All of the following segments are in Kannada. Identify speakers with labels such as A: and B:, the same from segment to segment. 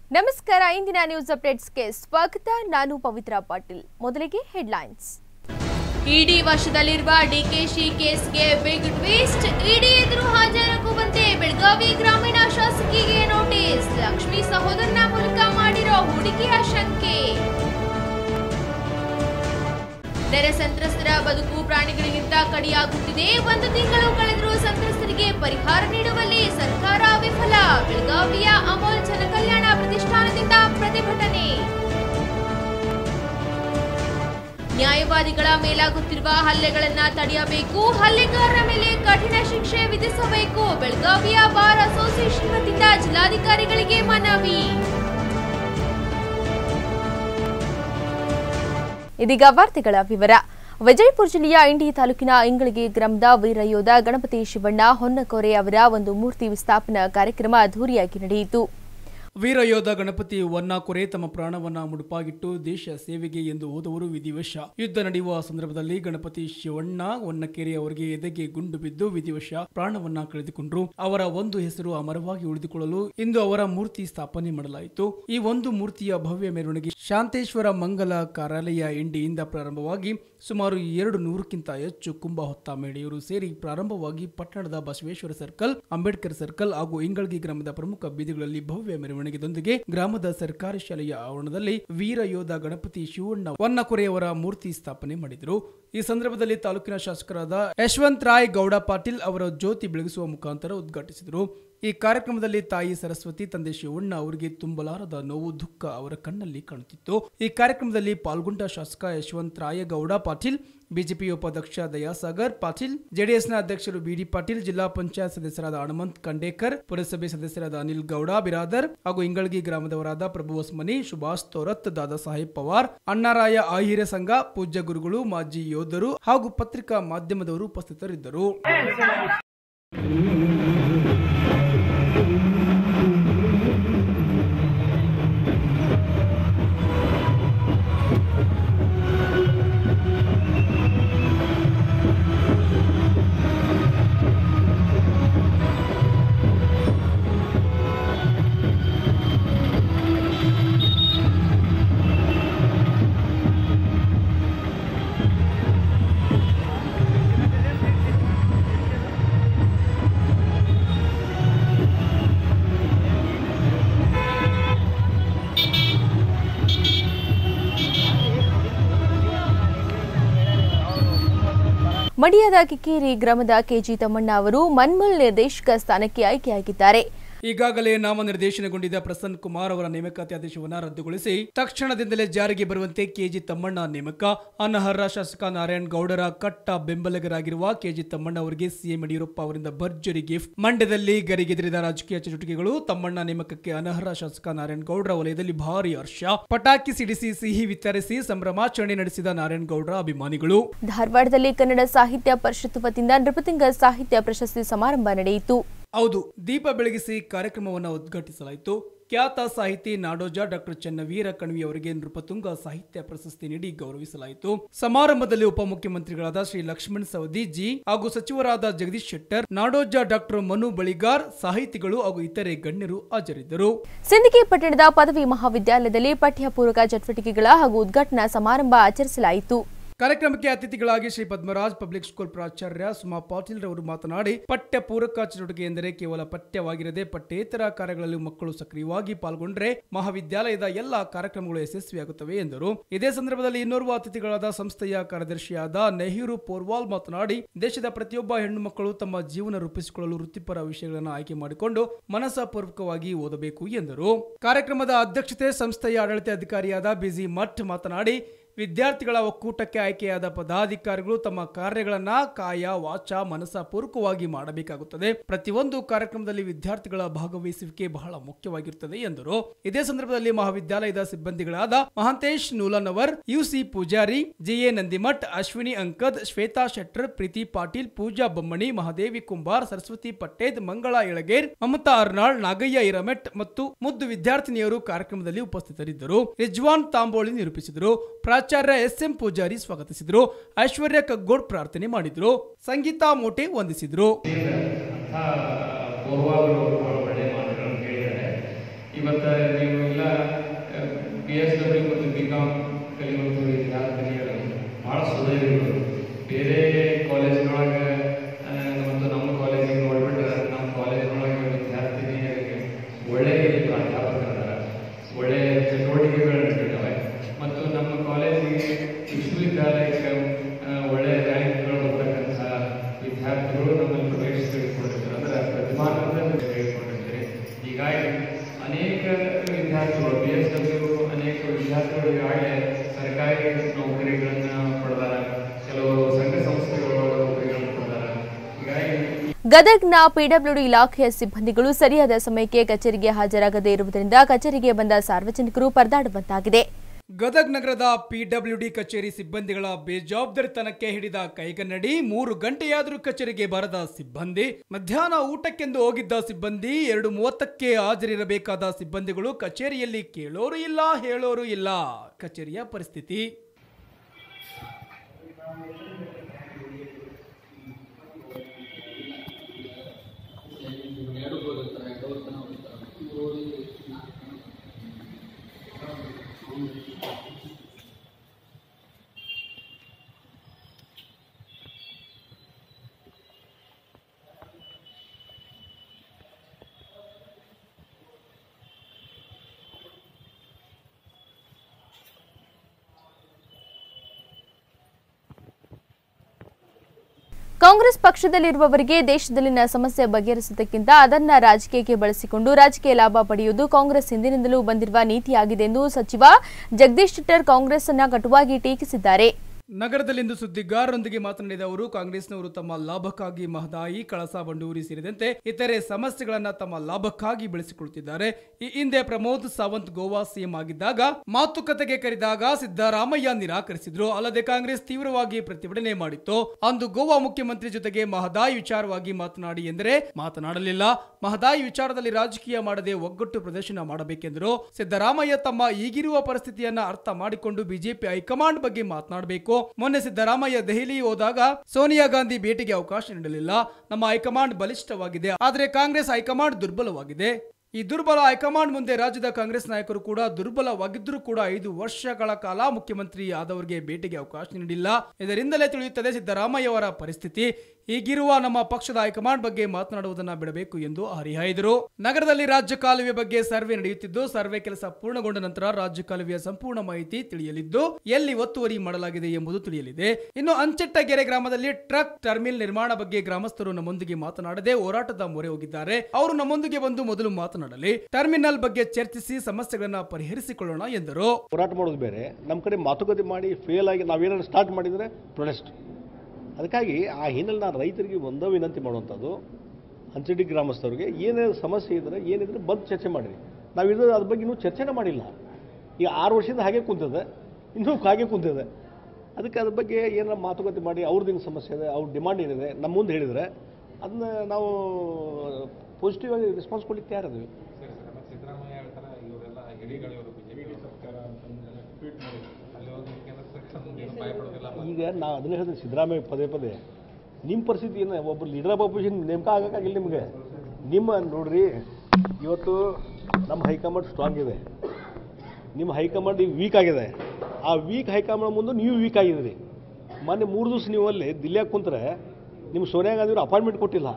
A: ನಮಸ್ಕಾರ ಇಂದಿನ ನ್ಯೂಸ್ ಅಪ್ಡೇಟ್ಸ್ಗೆ ಸ್ವಾಗತ ನಾನು ಪವಿತ್ರ ಪಾಟೀಲ್ ಮೊದಲಿಗೆ ಹೆಡ್ಲೈನ್ಸ್
B: ಇಡಿ ವಶದಲ್ಲಿರುವ ಡಿಕೆಶಿ ಕೇಸ್ಗೆ ಬಿಗ್ ಟ್ವಿಸ್ಟ್ ಇಡಿ ಎದುರು ಹಾಜರಾಗುವಂತೆ ಬೆಳಗಾವಿ ಗ್ರಾಮೀಣ ಶಾಸಕಿಗೆ ನೋಟಿಸ್ ಲಕ್ಷ್ಮಿ ಸಹೋದರನ ಮೂಲಕ ಮಾಡಿರೋ ಹೂಡಿಕೆಯ ಶಂಕೆ ನೆರೆ ಸಂತ್ರಸ್ತರ ಬದುಕು ಪ್ರಾಣಿಗಳಿಗಿಂತ ಕಡಿಯಾಗುತ್ತಿದೆ ಒಂದು ತಿಂಗಳು ಕಳೆದರೂ ಸಂತ್ರಸ್ತರಿಗೆ ಪರಿಹಾರ ನೀಡುವಲ್ಲಿ ಸರ್ಕಾರ ವಿಫಲ ಬೆಳಗಾವಿಯ ಅಮೋಲ್ ಜನಕಲ್ಯಾಣ ಪ್ರತಿಷ್ಠಾನದಿಂದ ಪ್ರತಿಭಟನೆ ನ್ಯಾಯವಾದಿಗಳ ಮೇಲಾಗುತ್ತಿರುವ ಹಲ್ಲೆಗಳನ್ನ ತಡೆಯಬೇಕು ಹಲ್ಲೆಗಾರರ ಮೇಲೆ ಕಠಿಣ ಶಿಕ್ಷೆ ವಿಧಿಸಬೇಕು ಬೆಳಗಾವಿಯ ಬಾರ್ ಅಸೋಸಿಯೇಷನ್ ವತಿಯಿಂದ ಜಿಲ್ಲಾಧಿಕಾರಿಗಳಿಗೆ ಮನವಿ
A: ಇದೀಗ ವಾರ್ತೆಗಳ ವಿವರ ವಿಜಯಪುರ ಜಿಲ್ಲೆಯ ಇಂಡಿ ತಾಲೂಕಿನ ಇಂಗಳಗಿ ಗ್ರಾಮದ ವೀರಯೋಧ ಗಣಪತಿ ಶಿವಣ್ಣ ಹೊನ್ನಕೋರೆ ಅವರ ಒಂದು ಮೂರ್ತಿ ಸ್ಥಾಪನಾ ಕಾರ್ಯಕ್ರಮ ಅದ್ದೂರಿಯಾಗಿ ನಡೆಯಿತು
C: ವೀರಯೋಧ ಗಣಪತಿ ವನ್ನಾಕೊರೆ ತಮ್ಮ ಪ್ರಾಣವನ್ನ ಮುಡುಪಾಗಿಟ್ಟು ದೇಶ ಸೇವೆಗೆ ಎಂದು ಹೋದವರು ವಿಧಿವಶ ಯುದ್ಧ ನಡೆಯುವ ಸಂದರ್ಭದಲ್ಲಿ ಗಣಪತಿ ಶಿವಣ್ಣ ವನ್ನಕೆರೆ ಅವರಿಗೆ ಎದೆಗೆ ಗುಂಡು ಬಿದ್ದು ವಿಧಿವಶ ಪ್ರಾಣವನ್ನ ಕಳೆದುಕೊಂಡ್ರು ಅವರ ಒಂದು ಹೆಸರು ಅಮರವಾಗಿ ಉಳಿದುಕೊಳ್ಳಲು ಇಂದು ಅವರ ಮೂರ್ತಿ ಸ್ಥಾಪನೆ ಮಾಡಲಾಯಿತು ಈ ಒಂದು ಮೂರ್ತಿಯ ಭವ್ಯ ಮೆರವಣಿಗೆ ಶಾಂತೇಶ್ವರ ಮಂಗಲ ಕಾರ್ಯಾಲಯ ಇಂಡಿಯಿಂದ ಪ್ರಾರಂಭವಾಗಿ ಸುಮಾರು ಎರಡು ನೂರಕ್ಕಿಂತ ಹೆಚ್ಚು ಕುಂಭ ಹೊತ್ತ ಮೇಳೆಯರು ಸೇರಿ ಪ್ರಾರಂಭವಾಗಿ ಪಟ್ಟಣದ ಬಸವೇಶ್ವರ ಸರ್ಕಲ್ ಅಂಬೇಡ್ಕರ್ ಸರ್ಕಲ್ ಹಾಗೂ ಇಂಗಳಗಿ ಗ್ರಾಮದ ಪ್ರಮುಖ ಬೀದಿಗಳಲ್ಲಿ ಭವ್ಯ ಮೆರವಣಿಗೆದೊಂದಿಗೆ ಗ್ರಾಮದ ಸರ್ಕಾರಿ ಶಾಲೆಯ ಆವರಣದಲ್ಲಿ ವೀರ ಯೋಧ ಗಣಪತಿ ಶಿವಣ್ಣ ವನ್ನಕೊರೆಯವರ ಮೂರ್ತಿ ಸ್ಥಾಪನೆ ಮಾಡಿದರು ಈ ಸಂದರ್ಭದಲ್ಲಿ ತಾಲೂಕಿನ ಶಾಸಕರಾದ ಯಶವಂತ್ ರಾಯ್ ಗೌಡ ಪಾಟೀಲ್ ಅವರ ಜ್ಯೋತಿ ಬೆಳಗಿಸುವ ಮುಖಾಂತರ ಉದ್ಘಾಟಿಸಿದರು ಈ ಕಾರ್ಯಕ್ರಮದಲ್ಲಿ ತಾಯಿ ಸರಸ್ವತಿ ತಂದೆ ಶಿವಣ್ಣ ಅವರಿಗೆ ತುಂಬಲಾರದ ನೋವು ದುಃಖ ಅವರ ಕಣ್ಣಲ್ಲಿ ಕಾಣುತ್ತಿತ್ತು ಈ ಕಾರ್ಯಕ್ರಮದಲ್ಲಿ ಪಾಲ್ಗೊಂಡ ಶಾಸಕ ಯಶವಂತ್ ರಾಯಗೌಡ ಪಾಟೀಲ್ ಬಿಜೆಪಿ ಉಪಾಧ್ಯಕ್ಷ ದಯಾಸಾಗರ್ ಪಾಟೀಲ್ ಜೆಡಿಎಸ್ನ ಅಧ್ಯಕ್ಷರು ಬಿಡಿ ಪಾಟೀಲ್ ಜಿಲ್ಲಾ ಪಂಚಾಯತ್ ಸದಸ್ಯರಾದ ಹನುಮಂತ್ ಖಂಡೇಕರ್ ಪುರಸಭೆ ಸದಸ್ಯರಾದ ಅನಿಲ್ ಗೌಡ ಬಿರಾದರ್ ಹಾಗೂ ಇಂಗಳಗಿ ಗ್ರಾಮದವರಾದ ಪ್ರಭು ಹೊಸ್ಮನಿ ಸುಭಾಷ್ ತೋರತ್ ದಾದಾ ಸಾಹೇಬ್ ಪವಾರ್ ಅಣ್ಣಾರಾಯ ಆಹಿರ ಸಂಘ ಪೂಜ್ಯ ಗುರುಗಳು ಮಾಜಿ ಯೋಧರು ಹಾಗೂ ಪತ್ರಿಕಾ ಮಾಧ್ಯಮದವರು ಉಪಸ್ಥಿತರಿದ್ದರು
A: ಮಂಡ್ಯದ ಕಿಕ್ಕೇರಿ ಗ್ರಾಮದ ಕೆಜಿ ತಮ್ಮಣ್ಣ ಅವರು ಮನ್ಮಲ್ ನಿರ್ದೇಶಕ ಸ್ಥಾನಕ್ಕೆ ಆಯ್ಕೆಯಾಗಿದ್ದಾರೆ
C: ಈಗಾಗಲೇ ನಾಮನಿರ್ದೇಶನಗೊಂಡಿದ್ದ ಪ್ರಸನ್ನ ಕುಮಾರ್ ಅವರ ನೇಮಕಾತಿ ಆದೇಶವನ್ನು ರದ್ದುಗೊಳಿಸಿ ತಕ್ಷಣದಿಂದಲೇ ಜಾರಿಗೆ ಬರುವಂತೆ ಕೆಜಿ ತಮ್ಮಣ್ಣ ನೇಮಕ ಅನರ್ಹ ಶಾಸಕ ನಾರಾಯಣ್ ಗೌಡರ ಕಟ್ಟ ಬೆಂಬಲಿಗರಾಗಿರುವ ಕೆಜಿ ತಮ್ಮಣ್ಣ ಅವರಿಗೆ ಸಿಎಂ ಯಡಿಯೂರಪ್ಪ ಅವರಿಂದ ಭರ್ಜರಿ ಗಿಫ್ಟ್ ಮಂಡ್ಯದಲ್ಲಿ ಗರಿಗೆದರಿದ ರಾಜಕೀಯ ಚಟುವಟಿಕೆಗಳು ತಮ್ಮಣ್ಣ ನೇಮಕಕ್ಕೆ ಅನರ್ಹ ಶಾಸಕ ನಾರಾಯಣ್ ಗೌಡರ ವಲಯದಲ್ಲಿ ಭಾರಿ ಹರ್ಷ ಪಟಾಕಿ ಸಿಡಿಸಿ ಸಿಹಿ ವಿತರಿಸಿ ಸಂಭ್ರಮಾಚರಣೆ ನಡೆಸಿದ ನಾರಾಯಣ್ ಗೌಡರ ಅಭಿಮಾನಿಗಳು
A: ಧಾರವಾಡದಲ್ಲಿ ಕನ್ನಡ ಸಾಹಿತ್ಯ ಪರಿಷತ್ ವತಿಯಿಂದ ನೃಪತಿಂಗ ಸಾಹಿತ್ಯ ಪ್ರಶಸ್ತಿ ಸಮಾರಂಭ ನಡೆಯಿತು
C: ಹೌದು ದೀಪ ಬೆಳಗಿಸಿ ಕಾರ್ಯಕ್ರಮವನ್ನು ಉದ್ಘಾಟಿಸಲಾಯಿತು ಖ್ಯಾತ ಸಾಹಿತಿ ನಾಡೋಜ ಡಾಕ್ಟರ್ ಚನ್ನವೀರ ಕಣ್ವಿ ಅವರಿಗೆ ನೃಪತುಂಗ ಸಾಹಿತ್ಯ ಪ್ರಶಸ್ತಿ ನೀಡಿ ಗೌರವಿಸಲಾಯಿತು ಸಮಾರಂಭದಲ್ಲಿ ಉಪಮುಖ್ಯಮಂತ್ರಿಗಳಾದ ಶ್ರೀ ಲಕ್ಷ್ಮಣ್ ಸವದಿ ಜಿ ಹಾಗೂ ಸಚಿವರಾದ ಜಗದೀಶ್ ಶೆಟ್ಟರ್ ನಾಡೋಜ ಡಾಕ್ಟರ್ ಮನು ಬಳಿಗಾರ್ ಸಾಹಿತಿಗಳು ಹಾಗೂ ಇತರೆ ಗಣ್ಯರು ಹಾಜರಿದ್ದರು
A: ಸಿಂದಗಿ ಪಟ್ಟಣದ ಪದವಿ ಮಹಾವಿದ್ಯಾಲಯದಲ್ಲಿ ಪಠ್ಯ ಪೂರಕ ಚಟುವಟಿಕೆಗಳ ಹಾಗೂ ಉದ್ಘಾಟನಾ ಸಮಾರಂಭ ಆಚರಿಸಲಾಯಿತು
C: ಕಾರ್ಯಕ್ರಮಕ್ಕೆ ಅತಿಥಿಗಳಾಗಿ ಶ್ರೀ ಪದ್ಮರಾಜ್ ಪಬ್ಲಿಕ್ ಸ್ಕೂಲ್ ಪ್ರಾಚಾರ್ಯ ಸುಮಾ ಪಾಟೀಲ್ ರವರು ಮಾತನಾಡಿ ಪಠ್ಯ ಪೂರಕ ಚಟುವಟಿಕೆ ಎಂದರೆ ಕೇವಲ ಪಠ್ಯವಾಗಿರದೆ ಪಠ್ಯೇತರ ಕಾರ್ಯಗಳಲ್ಲಿ ಮಕ್ಕಳು ಸಕ್ರಿಯವಾಗಿ ಪಾಲ್ಗೊಂಡ್ರೆ ಮಹಾವಿದ್ಯಾಲಯದ ಎಲ್ಲಾ ಕಾರ್ಯಕ್ರಮಗಳು ಯಶಸ್ವಿಯಾಗುತ್ತವೆ ಎಂದರು ಇದೇ ಸಂದರ್ಭದಲ್ಲಿ ಇನ್ನೋರ್ವ ಅತಿಥಿಗಳಾದ ಸಂಸ್ಥೆಯ ಕಾರ್ಯದರ್ಶಿಯಾದ ನೆಹರು ಪೋರ್ವಾಲ್ ಮಾತನಾಡಿ ದೇಶದ ಪ್ರತಿಯೊಬ್ಬ ಹೆಣ್ಣು ಮಕ್ಕಳು ತಮ್ಮ ಜೀವನ ರೂಪಿಸಿಕೊಳ್ಳಲು ವೃತ್ತಿಪರ ವಿಷಯಗಳನ್ನು ಆಯ್ಕೆ ಮಾಡಿಕೊಂಡು ಮನಸಪೂರ್ವಕವಾಗಿ ಓದಬೇಕು ಎಂದರು ಕಾರ್ಯಕ್ರಮದ ಅಧ್ಯಕ್ಷತೆ ಸಂಸ್ಥೆಯ ಆಡಳಿತ ಅಧಿಕಾರಿಯಾದ ಬಿಜಿ ಮಠ್ ಮಾತನಾಡಿ ವಿದ್ಯಾರ್ಥಿಗಳ ಒಕ್ಕೂಟಕ್ಕೆ ಆಯ್ಕೆಯಾದ ಪದಾಧಿಕಾರಿಗಳು ತಮ್ಮ ಕಾರ್ಯಗಳನ್ನ ಕಾಯ ವಾಚ ಮನಸ ಪೂರ್ವಕವಾಗಿ ಮಾಡಬೇಕಾಗುತ್ತದೆ ಪ್ರತಿಯೊಂದು ಕಾರ್ಯಕ್ರಮದಲ್ಲಿ ವಿದ್ಯಾರ್ಥಿಗಳ ಭಾಗವಹಿಸುವಿಕೆ ಬಹಳ ಮುಖ್ಯವಾಗಿರುತ್ತದೆ ಎಂದರು ಇದೇ ಸಂದರ್ಭದಲ್ಲಿ ಮಹಾವಿದ್ಯಾಲಯದ ಸಿಬ್ಬಂದಿಗಳಾದ ಮಹಾಂತೇಶ್ ನೂಲನವರ್ ಯುಸಿ ಪೂಜಾರಿ ಜಿಎ ನಂದಿಮಠ್ ಅಶ್ವಿನಿ ಅಂಕದ್ ಶ್ವೇತಾ ಶೆಟ್ಟರ್ ಪ್ರೀತಿ ಪಾಟೀಲ್ ಪೂಜಾ ಬೊಮ್ಮಣಿ ಮಹಾದೇವಿ ಕುಂಬಾರ್ ಸರಸ್ವತಿ ಪಟ್ಟೇದ್ ಮಂಗಳಾ ಎಳಗೇರ್ ಮಮತಾ ಅರ್ನಾಳ್ ನಾಗಯ್ಯ ಇರಮೆಟ್ ಮತ್ತು ಮುದ್ದು ವಿದ್ಯಾರ್ಥಿನಿಯರು ಕಾರ್ಯಕ್ರಮದಲ್ಲಿ ಉಪಸ್ಥಿತರಿದ್ದರು ರಿಜ್ವಾನ್ ತಾಂಬೋಳಿ ನಿರೂಪಿಸಿದರು ಪ್ರಾಚಾರ್ಯ ಎಸ್ ಎಂ ಪೂಜಾರಿ ಸ್ವಾಗತಿಸಿದರು ಐಶ್ವರ್ಯ ಕಗ್ಗೋಡ್ ಪ್ರಾರ್ಥನೆ ಮಾಡಿದ್ರು ಸಂಗೀತಾ ಮೋಟೆ ವಂದಿಸಿದ್ರು
D: ಪೂರ್ವಾಗಲು ಭಾಳ ಒಳ್ಳೆಯ ಮಾತುಗಳನ್ನು ಹೇಳಿದ್ದಾರೆ ಇವತ್ತು ನೀವು ಎಲ್ಲ ಬಿ ಎಸ್ ಡಬ್ಲ್ಯೂ ಮತ್ತು ಬಿ ಕಾಮ್ ಕಲಿಯುವಂಥ ವಿದ್ಯಾರ್ಥಿನಿಯರು ಭಾಳ ಸುಧಾರಿಗಳು ಬೇರೆ ಕಾಲೇಜ್ನೊಳಗೆ ಆ, ಮತ್ತು ನಮ್ಮ ಕಾಲೇಜಿಗೆ ನೋಡ್ಬಿಟ್ರೆ ನಮ್ಮ ಕಾಲೇಜ್ನೊಳಗೆ ವಿದ್ಯಾರ್ಥಿನಿಯರಿಗೆ ಒಳ್ಳೆಯ ಪ್ರಾಧ್ಯಾಪಕರಿದ್ದಾರೆ ಒಳ್ಳೆಯ ಚಟುವಟಿಕೆಗಳು ನಡೀತವೆ ಮತ್ತು ನಮ್ಮ ಕಾಲೇಜಿಗೆ ವಿಶ್ವವಿದ್ಯಾಲಯಕ್ಕೆ ಆ, ಒಳ್ಳೆಯ ರ್ಯಾಂಕ್ಗಳು ಬರ್ತಕ್ಕಂಥ ವಿದ್ಯಾರ್ಥಿಗಳು ನಮ್ಮಲ್ಲಿ ಪ್ರವೇಶ ತೆಗೆದುಕೊಂಡಿರ್ತಾರೆ ಅಂದರೆ ಪ್ರತಿಭಾನ್ವಿತ ತೆಗೆದುಕೊಂಡಿರ್ತಾರೆ ಹೀಗಾಗಿ ಅನೇಕ ವಿದ್ಯಾರ್ಥಿಗಳು ಬಿ ಎಸ್ ಡಬ್ಲ್ಯೂ ಅನೇಕ ವಿದ್ಯಾರ್ಥಿಗಳು ಈಗಾಗಲೇ ಸರ್ಕಾರಿ ನೌಕರಿಗಳನ್ನು ಪಡೆದಾರ ಕೆಲವರು ಸಂಘ ಸಂಸ್ಥೆಗಳೊಳಗೆ ನೌಕರಿಗಳನ್ನು ಪಡೆದಾರ ಹೀಗಾಗಿ
A: ಗದಗ್ನ ಪಿಡಬ್ಲ್ಯೂಡಿ ಇಲಾಖೆಯ ಸಿಬ್ಬಂದಿಗಳು ಸರಿಯಾದ ಸಮಯಕ್ಕೆ ಕಚೇರಿಗೆ ಹಾಜರಾಗದೇ ಇರುವುದರಿಂದ ಕಚೇರಿಗೆ ಬಂದ ಸಾರ್ವಜನಿಕರು ಪರದಾಡುವಂತಾಗಿದೆ
C: ಗದಗ್ ನಗರದ ಪಿಡಬ್ಲ್ಯೂಡಿ ಕಚೇರಿ ಸಿಬ್ಬಂದಿಗಳ ಬೇಜವಾಬ್ದಾರಿತನಕ್ಕೆ ಹಿಡಿದ ಕೈಗನ್ನಡಿ ಮೂರು ಗಂಟೆಯಾದರೂ ಕಚೇರಿಗೆ ಬರದ ಸಿಬ್ಬಂದಿ ಮಧ್ಯಾಹ್ನ ಊಟಕ್ಕೆಂದು ಹೋಗಿದ್ದ ಸಿಬ್ಬಂದಿ ಎರಡು ಮೂವತ್ತಕ್ಕೆ ಹಾಜರಿರಬೇಕಾದ ಸಿಬ್ಬಂದಿಗಳು ಕಚೇರಿಯಲ್ಲಿ ಕೇಳೋರು ಇಲ್ಲ ಹೇಳೋರು ಇಲ್ಲ ಕಚೇರಿಯ ಪರಿಸ್ಥಿತಿ
A: ಕಾಂಗ್ರೆಸ್ ಪಕ್ಷದಲ್ಲಿರುವವರಿಗೆ ದೇಶದಲ್ಲಿನ ಸಮಸ್ಯೆ ಬಗೆಹರಿಸುವುದಕ್ಕಿಂತ ಅದನ್ನ ರಾಜಕೀಯಕ್ಕೆ ಬಳಸಿಕೊಂಡು ರಾಜಕೀಯ ಲಾಭ ಪಡೆಯುವುದು ಕಾಂಗ್ರೆಸ್ ಹಿಂದಿನಿಂದಲೂ ಬಂದಿರುವ ನೀತಿಯಾಗಿದೆ ಎಂದು ಸಚಿವ ಜಗದೀಶ್ ಶೆಟ್ಟರ್ ಕಾಂಗ್ರೆಸ್ ಅನ್ನ ಕಟುವಾಗಿ ಟೀಕಿಸಿದ್ದಾರೆ
C: ನಗರದಲ್ಲಿಂದು ಸುದ್ದಿಗಾರರೊಂದಿಗೆ ಮಾತನಾಡಿದ ಅವರು ಕಾಂಗ್ರೆಸ್ನವರು ತಮ್ಮ ಲಾಭಕ್ಕಾಗಿ ಮಹದಾಯಿ ಕಳಸಾ ಬಂಡೂರಿ ಸೇರಿದಂತೆ ಇತರೆ ಸಮಸ್ಯೆಗಳನ್ನ ತಮ್ಮ ಲಾಭಕ್ಕಾಗಿ ಬೆಳೆಸಿಕೊಳ್ಳುತ್ತಿದ್ದಾರೆ ಈ ಹಿಂದೆ ಪ್ರಮೋದ್ ಸಾವಂತ್ ಗೋವಾ ಸಿಎಂ ಆಗಿದ್ದಾಗ ಮಾತುಕತೆಗೆ ಕರೆದಾಗ ಸಿದ್ದರಾಮಯ್ಯ ನಿರಾಕರಿಸಿದ್ರು ಅಲ್ಲದೆ ಕಾಂಗ್ರೆಸ್ ತೀವ್ರವಾಗಿ ಪ್ರತಿಭಟನೆ ಮಾಡಿತ್ತು ಅಂದು ಗೋವಾ ಮುಖ್ಯಮಂತ್ರಿ ಜೊತೆಗೆ ಮಹದಾಯಿ ವಿಚಾರವಾಗಿ ಮಾತನಾಡಿ ಎಂದರೆ ಮಾತನಾಡಲಿಲ್ಲ ಮಹದಾಯಿ ವಿಚಾರದಲ್ಲಿ ರಾಜಕೀಯ ಮಾಡದೆ ಒಗ್ಗಟ್ಟು ಪ್ರದರ್ಶನ ಮಾಡಬೇಕೆಂದರು ಸಿದ್ದರಾಮಯ್ಯ ತಮ್ಮ ಈಗಿರುವ ಪರಿಸ್ಥಿತಿಯನ್ನ ಅರ್ಥ ಮಾಡಿಕೊಂಡು ಬಿಜೆಪಿ ಹೈಕಮಾಂಡ್ ಬಗ್ಗೆ ಮಾತನಾಡಬೇಕು ಮೊನ್ನೆ ಸಿದ್ದರಾಮಯ್ಯ ದೆಹಲಿ ಹೋದಾಗ ಸೋನಿಯಾ ಗಾಂಧಿ ಭೇಟಿಗೆ ಅವಕಾಶ ನೀಡಲಿಲ್ಲ ನಮ್ಮ ಹೈಕಮಾಂಡ್ ಬಲಿಷ್ಠವಾಗಿದೆ ಆದರೆ ಕಾಂಗ್ರೆಸ್ ಹೈಕಮಾಂಡ್ ದುರ್ಬಲವಾಗಿದೆ ಈ ದುರ್ಬಲ ಹೈಕಮಾಂಡ್ ಮುಂದೆ ರಾಜ್ಯದ ಕಾಂಗ್ರೆಸ್ ನಾಯಕರು ಕೂಡ ದುರ್ಬಲವಾಗಿದ್ದರೂ ಕೂಡ ಐದು ವರ್ಷಗಳ ಕಾಲ ಮುಖ್ಯಮಂತ್ರಿ ಆದವರಿಗೆ ಭೇಟಿಗೆ ಅವಕಾಶ ನೀಡಿಲ್ಲ ಇದರಿಂದಲೇ ತಿಳಿಯುತ್ತದೆ ಸಿದ್ದರಾಮಯ್ಯ ಅವರ ಪರಿಸ್ಥಿತಿ ಈಗಿರುವ ನಮ್ಮ ಪಕ್ಷದ ಹೈಕಮಾಂಡ್ ಬಗ್ಗೆ ಮಾತನಾಡುವುದನ್ನ ಬಿಡಬೇಕು ಎಂದು ಹರಿಹಾಯ್ದರು ನಗರದಲ್ಲಿ ರಾಜ್ಯ ಕಾಲುವೆ ಬಗ್ಗೆ ಸರ್ವೆ ನಡೆಯುತ್ತಿದ್ದು ಸರ್ವೆ ಕೆಲಸ ಪೂರ್ಣಗೊಂಡ ನಂತರ ರಾಜ್ಯ ಕಾಲುವೆಯ ಸಂಪೂರ್ಣ ಮಾಹಿತಿ ತಿಳಿಯಲಿದ್ದು ಎಲ್ಲಿ ಒತ್ತುವರಿ ಮಾಡಲಾಗಿದೆ ಎಂಬುದು ತಿಳಿಯಲಿದೆ ಇನ್ನು ಅಂಚೆಟ್ಟಗೆರೆ ಗ್ರಾಮದಲ್ಲಿ ಟ್ರಕ್ ಟರ್ಮಿನಲ್ ನಿರ್ಮಾಣ ಬಗ್ಗೆ ಗ್ರಾಮಸ್ಥರು ನಮ್ಮೊಂದಿಗೆ ಮಾತನಾಡದೆ ಹೋರಾಟದ ಮೊರೆ ಹೋಗಿದ್ದಾರೆ ಅವರು ನಮ್ಮೊಂದಿಗೆ ಬಂದು ಮೊದಲು ಮಾತನಾಡಲಿ ಟರ್ಮಿನಲ್ ಬಗ್ಗೆ ಚರ್ಚಿಸಿ ಸಮಸ್ಯೆಗಳನ್ನ ಪರಿಹರಿಸಿಕೊಳ್ಳೋಣ ಎಂದರು
E: ಹೋರಾಟ ಮಾಡೋದು ಬೇರೆ ನಮ್ಮ ಕಡೆ ಮಾತುಕತೆ ಮಾಡಿ ಫೇಲ್ ಆಗಿ ನಾವೇನಾದ್ರು ಸ್ಟಾರ್ಟ್ ಮಾಡಿದರೆ ಪ್ರೊಟೆಸ್ಟ್ ಅದಕ್ಕಾಗಿ ಆ ಹಿನ್ನೆಲೆ ನಾನು ರೈತರಿಗೆ ಒಂದೇ ವಿನಂತಿ ಮಾಡುವಂಥದ್ದು ಅಂಚಡಿ ಗ್ರಾಮಸ್ಥರಿಗೆ ಏನೇನು ಸಮಸ್ಯೆ ಇದ್ದರೆ ಏನಿದ್ರೆ ಬಂದು ಚರ್ಚೆ ಮಾಡಿರಿ ನಾವು ಇದು ಅದ್ರ ಬಗ್ಗೆ ಇನ್ನೂ ಚರ್ಚೆನೇ ಮಾಡಿಲ್ಲ ಈಗ ಆರು ವರ್ಷದಿಂದ ಹಾಗೆ ಕುಂತಿದೆ ಇನ್ನೂ ಹಾಗೆ ಕುಂತಿದೆ ಅದಕ್ಕೆ ಅದ್ರ ಬಗ್ಗೆ ಏನಾರ ಮಾತುಕತೆ ಮಾಡಿ ಅವ್ರದ್ದು ಏನು ಸಮಸ್ಯೆ ಇದೆ ಅವ್ರ ಡಿಮಾಂಡ್ ಏನಿದೆ ನಮ್ಮ ಮುಂದೆ ಹೇಳಿದರೆ ಅದನ್ನ ನಾವು ಪಾಸಿಟಿವ್ ಆಗಿ ರೆಸ್ಪಾನ್ಸ್ ಕೊಡ್ಲಿಕ್ಕೆ ತಯಾರಿದ್ದೀವಿ
F: ಸರಿ ಸರ್ ಮತ್ತೆ ಸಿದ್ದರಾಮಯ್ಯ ಹೇಳ್ತಾರೆ ಇವರೆಲ್ಲ ಹಿಡಿಗಳಿವರು ಬಿಜೆಪಿ ಸರ್ಕಾರ ಅಂತಂದ್ರೆ ಟ್ವೀಟ್ ಮಾಡಿ ಅಲ್ಲಿ ಹೋಗಿ ಕೇಂದ್ರ ಸರ್ಕಾರ ಮುಂದೆ ಏನು ಭಯ ಪಡೋದಿಲ್ಲ
E: ಈಗ ನಾ ಅದನ್ನೇ ಹೇಳ್ತೀನಿ ಸಿದ್ದರಾಮಯ್ಯ ಪದೇ ಪದೇ ನಿಮ್ಮ ಪರಿಸ್ಥಿತಿ ಏನು ಒಬ್ಬರು ಲೀಡರ್ ಆಫ್ ಅಪೋಸಿಷನ್ ನೇಮಕ ಆಗೋಕ್ಕಾಗಿಲ್ಲ ನಿಮಗೆ ನಿಮ್ಮ ನೋಡ್ರಿ ಇವತ್ತು ನಮ್ಮ ಹೈಕಮಾಂಡ್ ಸ್ಟ್ರಾಂಗ್ ಇದೆ ನಿಮ್ಮ ಹೈಕಮಾಂಡ್ ಈಗ ವೀಕ್ ಆಗಿದೆ ಆ ವೀಕ್ ಹೈಕಮಾಂಡ್ ಮುಂದೆ ನೀವು ವೀಕ್ ಆಗಿದ್ದೀರಿ ಮೊನ್ನೆ ಮೂರು ದಿವಸ ನೀವು ಅಲ್ಲಿ ದಿಲ್ಲಿಯಾಗ ಕುಂತ್ರೆ ನಿಮ್ಮ ಸೋನಿಯಾ ಗಾಂಧಿ ಅವರು ಅಪಾಯಿಂಟ್ಮೆಂಟ್ ಕೊಟ್ಟಿಲ್ಲ